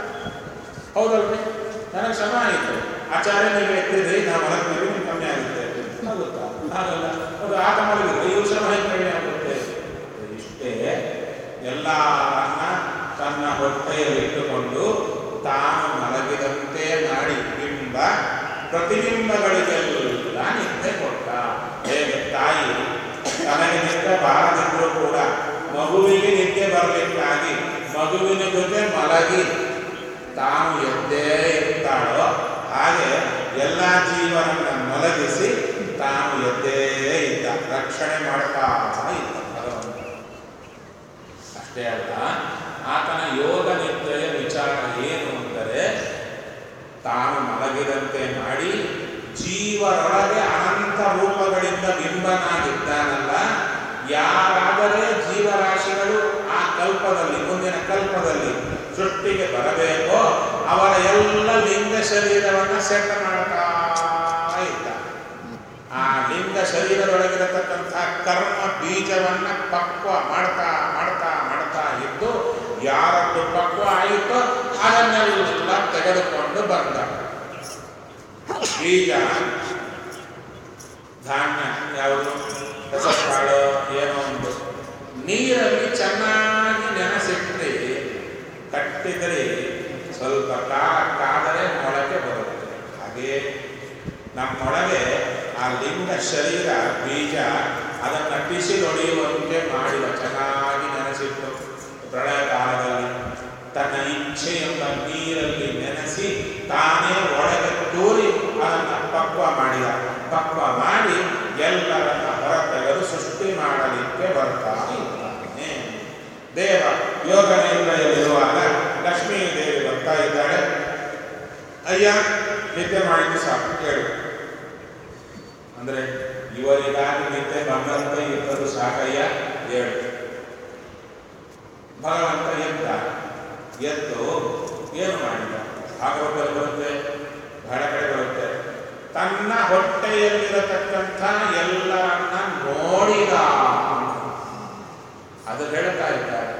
ಹೌದಲ್ರಿ ನನಗೆ ಶ್ರಮ ಆಯಿತು ಆಚಾರ್ಯ ನೀವು ಎತ್ತಿದ್ರಿ ನಾವು ಮಲಗ್ತೀವಿ ನಿಮ್ಗೆ ಕಮ್ಮಿ ಆಗುತ್ತೆ ಆಗುತ್ತಾ ಆಗಲ್ಲ ಅದು ಆತ ಮಲಗಿದ್ರೆ ಇವ್ರ ಶ್ರಮ ಹೇಗೆ ಕಡಿಮೆ ಆಗುತ್ತೆ ಇಷ್ಟೇ ಎಲ್ಲರನ್ನ ತನ್ನ ಹೊಟ್ಟೆಯಲ್ಲಿ ಇಟ್ಟುಕೊಂಡು ತಾನು ಮಲಗಿದಂತೆ ಮಾಡಿ ಬಿಂಬ ಪ್ರತಿಬಿಂಬಗಳಿಗೆಲ್ಲ ನಿದ್ದೆ ಕೊಟ್ಟ ಹೇಗೆ ತಾಯಿ ತನಗೆ ನಿದ್ದೆ ಬಾರದಿದ್ರೂ ಕೂಡ ಮಗುವಿಗೆ ನಿದ್ದೆ ಬರಲಿಕ್ಕಾಗಿ ಮಗುವಿನ ಜೊತೆ ಮಲಗಿ ತಾನು ಎದ್ದೇ ಇರ್ತಾಳೋ ಹಾಗೆ ಎಲ್ಲ ಜೀವನನ್ನ ಮಲಗಿಸಿ ತಾನು ಎದ್ದೇ ಇದ್ದ ರಕ್ಷಣೆ ಮಾಡ್ತಾ ಇದ್ದ ಭಗವಂತ ಅಷ್ಟೇ ಅಲ್ಲ ಆತನ ಯೋಗ ನಿದ್ರೆಯ ವಿಚಾರ ಏನು ಅಂದರೆ ತಾನು ಮಲಗಿದಂತೆ ಮಾಡಿ ಜೀವರೊಳಗೆ ಅನಂತ ರೂಪಗಳಿಂದ ಬಿಂಬನಾಗಿದ್ದಾನಲ್ಲ ಯಾರಾದರೆ ಜೀವರಾಶಿಗಳು ಆ ಕಲ್ಪದಲ್ಲಿ ಮುಂದಿನ ಕಲ್ಪದಲ್ಲಿ ಸೃಷ್ಟಿಗೆ ಬರಬೇಕೋ ಅವರ ಎಲ್ಲ ಲಿಂಗ ಶರೀರವನ್ನ ಸೆಟ್ ಮಾಡ್ತಾ ಇದ್ದ ಆ ಲಿಂಗ ಶರೀರದೊಳಗಿರತಕ್ಕಂಥ ಕರ್ಮ ಬೀಜವನ್ನ ಪಕ್ವ ಮಾಡ್ತಾ ಮಾಡ್ತಾ ಮಾಡ್ತಾ ಇದ್ದು ಯಾರದ್ದು ಪಕ್ವ ಆಯಿತೋ ಅದನ್ನೆಲ್ಲ ತೆಗೆದುಕೊಂಡು ಬಂದ ಬೀಜ ಧಾನ್ಯ ಯಾವುದು ಹೆಸರುಕಾಳು ಏನೋ ಒಂದು ನೀರಲ್ಲಿ ಚೆನ್ನಾಗಿ ನೆನೆಸಿಟ್ರೆ ಕಟ್ಟಿದರೆ ಸ್ವಲ್ಪ ಕಾಲಕ್ಕಾದರೆ ಮೊಳಕೆ ಬರುತ್ತೆ ಹಾಗೆ ನಮ್ಮೊಳಗೆ ಆ ಲಿಂಗ ಶರೀರ ಬೀಜ ಅದನ್ನು ಬಿಸಿಲೊಡೆಯುವಂತೆ ಮಾಡಿದ ಚೆನ್ನಾಗಿ ನೆನೆಸಿಟ್ಟು ಪ್ರಳಯ ಕಾಲದಲ್ಲಿ ತನ್ನ ಇಚ್ಛೆ ಎಂಬ ನೀರಲ್ಲಿ ನೆನೆಸಿ ತಾನೇ ಒಳಗೆ ತೂರಿ ಅದನ್ನು ಪಕ್ವ ಮಾಡಿದ ಪಕ್ವ ಮಾಡಿ ಎಲ್ಲರನ್ನ ಹೊರತೆಗೆದು ಸೃಷ್ಟಿ ಮಾಡಲಿಕ್ಕೆ ಬರ್ತಾ ಇದ್ದಾನೆ ದೇವ ಯೋಗ ನಿದ್ರೆಯಲ್ಲಿರುವಾಗ ಲಕ್ಷ್ಮೀ ದೇವಿ ಬರ್ತಾ ಇದ್ದಾಳೆ ಅಯ್ಯ ನಿದ್ದೆ ಮಾಡಿದ್ದು ಸಾಕು ಕೇಳು ಅಂದ್ರೆ ಇವರಿಗಾಗಿ ನಿದ್ದೆ ಬಂದಂತೆ ಇದ್ದದ್ದು ಸಾಕಯ್ಯ ಹೇಳು ಭಗವಂತ ಎದ್ದ ಎದ್ದು ಏನು ಮಾಡಿದ ಭಾಗವತದಲ್ಲಿ ಬರುತ್ತೆ ಬಹಳ ಕಡೆ ಬರುತ್ತೆ ತನ್ನ ಹೊಟ್ಟೆಯಲ್ಲಿರತಕ್ಕಂಥ ಎಲ್ಲರನ್ನ ನೋಡಿದ ಅದು ಹೇಳ್ತಾ ಇದ್ದಾರೆ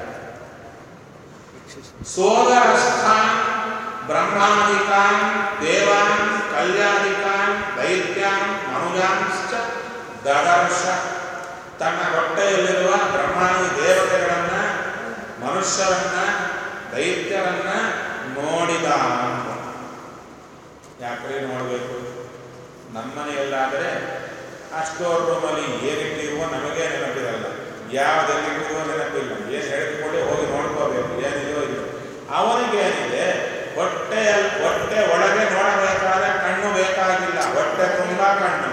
ಸೋದರಸ್ಥಾನ್ ಬ್ರಹ್ಮಾದಿಕಾನ್ ದೇವಾನ್ ಕಲ್ಯಾಣಿಕಾನ್ ದೈತ್ಯಾನ್ ಮನುಜಾಂಶ್ಚ ದದರ್ಶ ತನ್ನ ಹೊಟ್ಟೆಯಲ್ಲಿರುವ ಬ್ರಹ್ಮಾದಿ ದೇವತೆಗಳನ್ನ ಮನುಷ್ಯರನ್ನ ದೈತ್ಯರನ್ನ ನೋಡಿದ ಅಂತ ಯಾಕ್ರೆ ನೋಡಬೇಕು ನಮ್ಮನೆಯಲ್ಲಾದರೆ ಆ ಸ್ಟೋರ್ ರೂಮಲ್ಲಿ ಏನಿಟ್ಟಿರುವ ನಮಗೆ ನೆನಪಿರಲ್ಲ ಯಾವುದೆಲ್ಲಿಟ್ಟಿರುವ ನೆನಪಿಲ್ಲ ಏನು ಹೇಳಿದ್ಕೊಳ್ಳಿ ಹೋಗಿ ನೋಡ್ಕೋಬೇಕು ಏನಿದೆಯೋ ಇಲ್ಲ ಅವನಿಗೇನಿದೆ ಹೊಟ್ಟೆಯಲ್ಲಿ ಹೊಟ್ಟೆ ಒಳಗೆ ನೋಡಬೇಕಾದ್ರೆ ಕಣ್ಣು ಬೇಕಾಗಿಲ್ಲ ಹೊಟ್ಟೆ ತುಂಬ ಕಣ್ಣು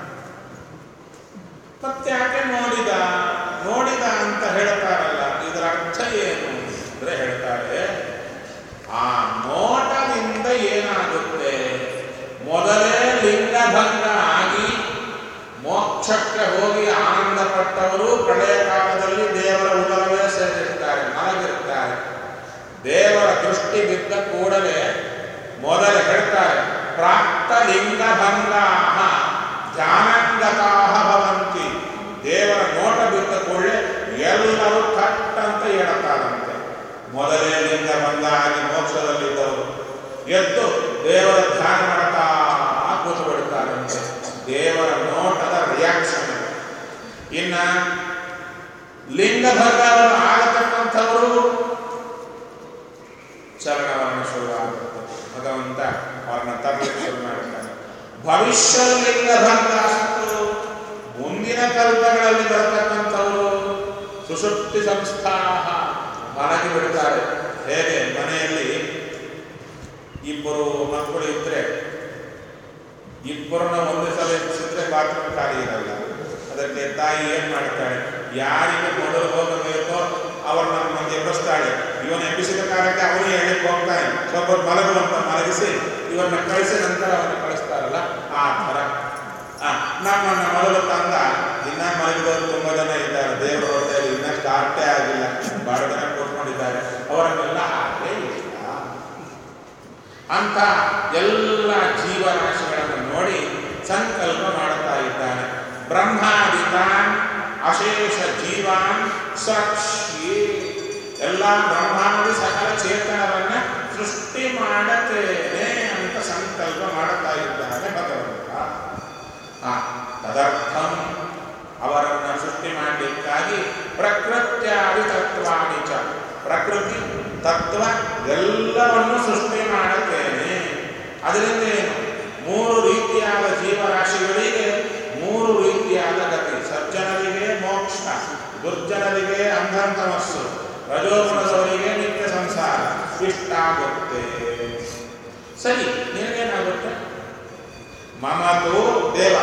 ಮತ್ತೆ ಯಾಕೆ ನೋಡಿದ ನೋಡಿದ ಅಂತ ಹೇಳ್ತಾರಲ್ಲ ಇದರ ಅರ್ಥ ಏನು ಅಂದ್ರೆ ಹೇಳ್ತಾರೆ ಆ ನೋಟದಿಂದ ಏನಾಗುತ್ತೆ ಮೊದಲೇ ಲಿಂಗಭಂಗ ಆಗಿ ಮೋಕ್ಷಕ್ಕೆ ಹೋಗಿ ಆನಂದ ಪಟ್ಟವರು ಪ್ರಳಯ ಕಾಲದಲ್ಲಿ ದೇವರ ಉದರವೇ ಸೇರಿರ್ತಾರೆ ಮಲಗಿರ್ತಾರೆ ದೇವರ ದೃಷ್ಟಿ ಬಿದ್ದ ಕೂಡಲೇ ಮೊದಲೇ ಹೇಳ್ತಾರೆ ಪ್ರಾಪ್ತ ಲಿಂಗಭಂಗಾ ಧ್ಯಾನಂಗತಾ ಭವಂತಿ ದೇವರ ನೋಟ ಬಿದ್ದ ಕೂಡಲೇ ಎಲ್ಲರೂ ಕಟ್ಟಂತ ಹೇಳುತ್ತಾರಂತೆ ಮೊದಲೇ ಲಿಂಗ ಬಂದ ಆಗಿ ಮೋಕ್ಷದಲ್ಲಿದ್ದವರು ಎದ್ದು ದೇವರ ಧ್ಯಾನ ಮಾಡ್ತಾ ಕೂತು ಬಿಡ್ತಾರಂತೆ ದೇವರ ನೋಟದ ರಿಯಾಕ್ಷನ್ ಇನ್ನ ಲಿಂಗಭಂಗವನ್ನು ಆಗತಕ್ಕಂಥವರು ಚರಣವನ್ನ ಶುರುವಾಗುತ್ತೆ ಭಗವಂತ ಅವರನ್ನ ತರಲಿಕ್ಕೆ ಶುರು ಮಾಡ್ತಾನೆ ಭವಿಷ್ಯ ಲಿಂಗಭಂಗಾಸ್ತು ಮುಂದಿನ ಕಲ್ಪಗಳಲ್ಲಿ ಬರತಕ್ಕಂಥವರು ಸುಷುಪ್ತಿ ಸಂಸ್ಥಾ ಮಲಗಿ ಬಿಡ್ತಾರೆ ಹೇಗೆ ಮನೆಯಲ್ಲಿ ಇಬ್ಬರು ಮಕ್ಕಳು ಇದ್ರೆ ಇಬ್ಬರನ್ನ ಒಂದೇ ಸಲ ಎಬ್ಬಿಸಿದ್ರೆ ಬಾತ್ರೂಮ್ ಖಾಲಿ ಇರಲ್ಲ ಅದಕ್ಕೆ ತಾಯಿ ಏನ್ ಮಾಡ್ತಾಳೆ ಯಾರಿಗೆ ಮೊದಲು ಹೋಗಬೇಕೋ ಅವ್ರನ್ನ ನಮಗೆ ಎಬ್ಬಿಸ್ತಾಳೆ ಇವನ ಎಬ್ಬಿಸಿದ ಕಾಲಕ್ಕೆ ಅವನು ಹೇಳಕ್ಕೆ ಹೋಗ್ತಾನೆ ಸ್ವಲ್ಪ ಹೊತ್ತು ಮಲಗು ಅಂತ ಮಲಗಿಸಿ ಇವನ್ನ ಕಳಿಸಿ ನಂತರ ಅವನ್ನ ಕಳಿಸ್ತಾರಲ್ಲ ಆ ಥರ ಆ, ನಮ್ಮನ್ನ ಮೊದಲು ತಂದ ಇನ್ನ ಮಲಗಿದವರು ತುಂಬಾ ಜನ ಇದ್ದಾರೆ ದೇವರ ಹೊಟ್ಟೆಯಲ್ಲಿ ಇನ್ನ ಸ್ಟಾರ್ಟೇ ಆಗಿಲ್ಲ ಬಹಳ ಜನ ಕೂತ್ಕೊಂಡಿದ್ದಾರೆ ಅವರನ್ನೆಲ್ಲ ಹಾಗೆ ಇಷ್ಟ ಅಂತ ಎಲ್ಲ ಜೀವರಾಶಿಗಳನ್ನು ನೋಡಿ ಸಂಕಲ್ಪ ಮಾಡುತ್ತಾ ಇದ್ದಾನೆ ಬ್ರಹ್ಮಾದಿತಾನ್ ಅಶೇಷ ಜೀವಾನ್ ಸಾಕ್ಷಿ ಎಲ್ಲ ಬ್ರಹ್ಮಾದಿ ಸಕಲ ಚೇತನವನ್ನ ಸೃಷ್ಟಿ ಮಾಡುತ್ತೇನೆ ಅಂತ ಸಂಕಲ್ಪ ಮಾಡುತ್ತಾ ಇದ್ದಾನೆ ಭಗವಂತ ಆ, ತದರ್ಥಂ ಅವರನ್ನ ಸೃಷ್ಟಿ ಮಾಡಲಿಕ್ಕಾಗಿ ಪ್ರಕೃತ್ಯಾದಿ ತತ್ವಾದಿ ಚ ಪ್ರಕೃತಿ ತತ್ವ ಎಲ್ಲವನ್ನು ಸೃಷ್ಟಿ ಮಾಡುತ್ತೇನೆ ಅದರಿಂದ ಏನು ಮೂರು ರೀತಿಯಾದ ಜೀವರಾಶಿಗಳಿಗೆ ಮೂರು ರೀತಿಯಾದ ಗತಿ ಸಜ್ಜನರಿಗೆ ಮೋಕ್ಷ ದುರ್ಜನರಿಗೆ ಅಂಧಂತಮಸ್ಸು ರಜೋಗುಣದವರಿಗೆ ನಿತ್ಯ ಸಂಸಾರ ಇಷ್ಟಾಗುತ್ತೆ ಸರಿ ನಿನಗೇನಾಗುತ್ತೆ ಮಮತು ದೇವ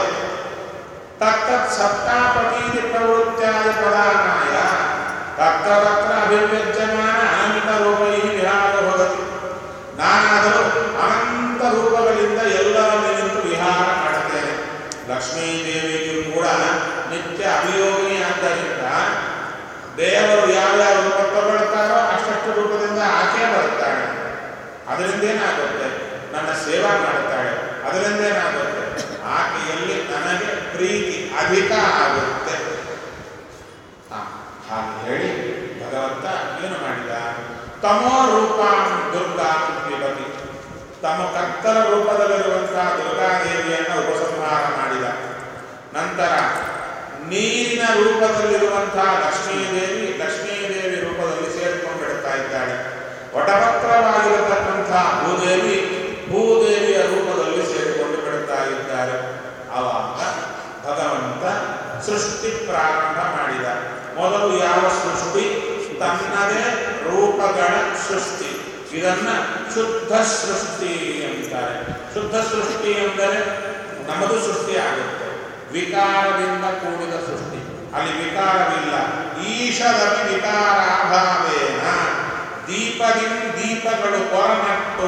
ತತ್ತತ್ ಸಪ್ತಾಪತೀತಿ ಪ್ರವೃತ್ತಿಯಾದ ಪ್ರಧಾನಾಯ ತತ್ತತ್ರ ಅಭಿವ್ಯಜ್ಯಮಾನ ಅನಂತ ರೂಪೈ ವಿಹಾರ ಭವತಿ ನಾನಾದರೂ ಅನಂತ ರೂಪಗಳಿಂದ ಎಲ್ಲರಲ್ಲಿ ನಿಂತು ವಿಹಾರ ಮಾಡುತ್ತೇನೆ ಲಕ್ಷ್ಮೀ ದೇವಿಗೂ ಕೂಡ ನಿತ್ಯ ಅಭಿಯೋಗಿನಿ ಆದ್ದರಿಂದ ದೇವರು ಯಾವ್ಯಾವ ರೂಪ ತಗೊಳ್ತಾರೋ ಅಷ್ಟಷ್ಟು ರೂಪದಿಂದ ಆಕೆ ಬರುತ್ತಾಳೆ ಅದರಿಂದ ಏನಾಗುತ್ತೆ ನನ್ನ ಸೇವಾ ಮಾಡುತ್ತಾಳೆ ಅದರಿಂದ ಏನಾಗುತ್ತೆ ಆಕೆಯಲ್ಲಿ ನನಗೆ ಪ್ರೀತಿ ಅಧಿಕ ಆಗುತ್ತೆ ಆ, ಹಾಗೆ ಹೇಳಿ ಭಗವಂತ ಏನು ಮಾಡಿದ ತಮೋ ರೂಪ ದುರ್ಗಾ ವಿಭತಿ ತಮ್ಮ ಕತ್ತಲ ರೂಪದಲ್ಲಿರುವಂತಹ ದುರ್ಗಾದೇವಿಯನ್ನು ಉಪಸಂಹಾರ ಮಾಡಿದ ನಂತರ ನೀರಿನ ರೂಪದಲ್ಲಿರುವಂತಹ ಲಕ್ಷ್ಮೀದೇವಿ ಲಕ್ಷ್ಮೀದೇವಿ ರೂಪದಲ್ಲಿ ಸೇರಿಕೊಂಡಿಡ್ತಾ ಇದ್ದಾಳೆ ವಟವಕ್ರವಾಗಿರತಕ್ಕಂತಹ ಭೂದೇವಿ ಭೂದೇವಿಯ ರೂಪದಲ್ಲಿ ಸೇರಿಕೊಂಡು ಬಿಡುತ್ತಾ ಇದ್ದಾರೆ ಆವಾಗ ಭಗವಂತ ಸೃಷ್ಟಿ ಪ್ರಾರಂಭ ಮಾಡಿದ ಮೊದಲು ಯಾವ ಸೃಷ್ಟಿ ತನ್ನದೇ ರೂಪಗಳ ಸೃಷ್ಟಿ ಇದನ್ನ ಶುದ್ಧ ಸೃಷ್ಟಿ ಅಂತಾರೆ ಶುದ್ಧ ಸೃಷ್ಟಿ ಎಂದರೆ ನಮ್ಮದು ಸೃಷ್ಟಿ ಆಗುತ್ತೆ ವಿಕಾರದಿಂದ ಕೂಡಿದ ಸೃಷ್ಟಿ ಅಲ್ಲಿ ವಿಕಾರವಿಲ್ಲ ಈಶದಲ್ಲಿ ವಿಕಾರಾಭಾವೇನ ದೀಪದಿಂ ದೀಪಗಳು ಹೊರನಟ್ಟು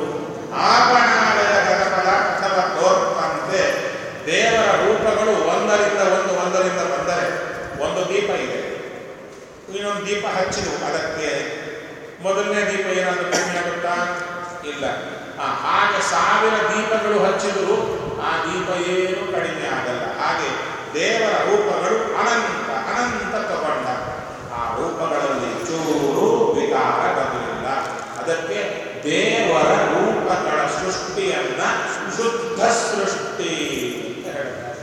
ಆಪಣಾಲಯದ ಪದಾರ್ಥವ ತೋರ್ತಂತೆ ದೇವರ ರೂಪಗಳು ಒಂದರಿಂದ ಒಂದು ಒಂದರಿಂದ ಬಂದರೆ ಒಂದು ದೀಪ ಇದೆ ಇನ್ನೊಂದು ದೀಪ ಹಚ್ಚಿದವು ಅದಕ್ಕೆ ಮೊದಲನೇ ದೀಪ ಏನಾದರೂ ಕಡಿಮೆ ಆಗುತ್ತಾ ಇಲ್ಲ ಆ, ಹಾಗೆ ಸಾವಿರ ದೀಪಗಳು ಹಚ್ಚಿದರೂ ಆ ದೀಪ ಏನು ಕಡಿಮೆ ಆಗಲ್ಲ ಹಾಗೆ ದೇವರ ರೂಪಗಳು ಅನಂತ ಅನಂತ ತಗೊಂಡ ಆ ರೂಪಗಳಲ್ಲಿ ಚೂರು ವಿಕಾರ ಬರಲಿಲ್ಲ ಅದಕ್ಕೆ ದೇವರ ರೂಪಗಳ ಸೃಷ್ಟಿಯನ್ನ ಶುದ್ಧ ಸೃಷ್ಟಿ ಅಂತ ಹೇಳ್ತಾರೆ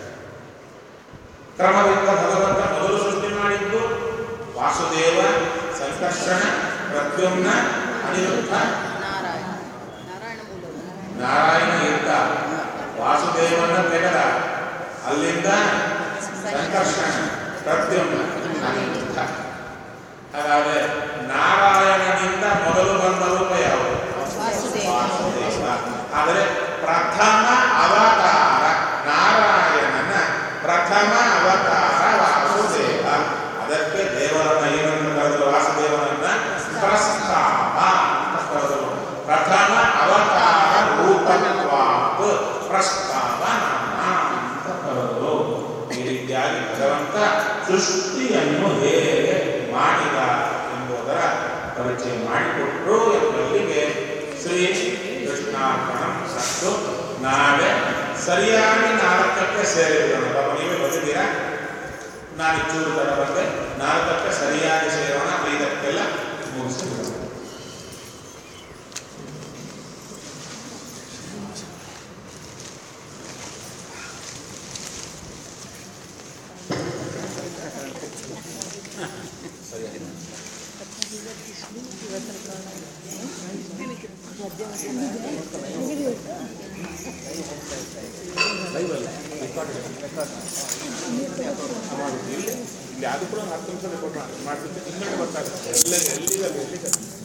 ಕ್ರಮದಿಂದ ಭಗವಂತ ಮೊದಲು ಸೃಷ್ಟಿ ಮಾಡಿದ್ದು ವಾಸುದೇವ ಸಂಕರ್ಷಣ ಪ್ರದ್ಯುಮ್ನ ಅನಿರುದ್ಧ ನಾರಾಯಣ ನಾರಾಯಣ ಮೂಲದ ನಾರಾಯಣ ಇದ್ದ ವಾಸುದೇವನ ತೆಗೆದ ಅಲ್ಲಿಂದ ಸಂಕರ್ಷಣ ಪ್ರದ್ಯುಮ್ನ ಅನಿರುದ್ಧ ಹಾಗಾದ್ರೆ ನಾರಾಯಣನಿಂದ ಮೊದಲು ಬಂದ ರೂಪ ಯಾವುದು ವಾಸುದೇವ ವಾಸುದೇವ ಆದರೆ ಪ್ರಥಮ ಅವತಾರ ನಾರಾಯಣನ ಪ್ರಥಮ ಅವತಾರ ವಾಸುದೇವ ಅದಕ್ಕೆ ದೇವರನ್ನ ಏನನ್ನು ಕರೆದರು ವಾಸುದೇವನನ್ನ ಪ್ರಸ್ತಾವ ಅಂತ ಕರೆದರು ಪ್ರಥಮ ಅವತಾರ ರೂಪತ್ವಾತ್ ಪ್ರಸ್ತಾವ ನಾಮ ಅಂತ ಕರೆದರು ಈ ರೀತಿಯಾಗಿ ಭಗವಂತ ಸೃಷ್ಟಿಯನ್ನು ಹೇಗೆ ಮಾಡಿದ ಎಂಬುದರ ಪರಿಚಯ ಮಾಡಿಕೊಟ್ಟರು ಎಂಬಲ್ಲಿಗೆ ಶ್ರೀ ಕೃಷ್ಣಾರ್ಪಣಂ ಸತ್ತು ನಾಳೆ ಸರಿಯಾಗಿ ನಾಲ್ಕಕ್ಕೆ ಸೇರಿರೋಣ ಬಾಬಾ ನೀವೇ ಬಂದಿದ್ದೀರಾ ನಾನು ಚೂರು ತಡ ಬಂದೆ ನಾಲ್ಕಕ್ಕೆ ಸರಿಯಾಗಿ ಸೇರೋಣ ಐದಕ್ಕೆಲ್ಲ ಮುಗಿಸ್ಬಿಡೋಣ ಇಲ್ಲಿ ಅದು ಕೂಡ ಒಂದು ಹತ್ತು ನಿಮಿಷ ರೆಕಾರ್ಡ್ ಮಾಡಿ ಮಾಡ್ತಿದ್ದೆ ಹಿಂದೆ ಬರ್ತಾರೆ ಎಲ್ಲೇ ಎಲ್ಲಿಗೆ ಎಲ್ಲಿಗೆ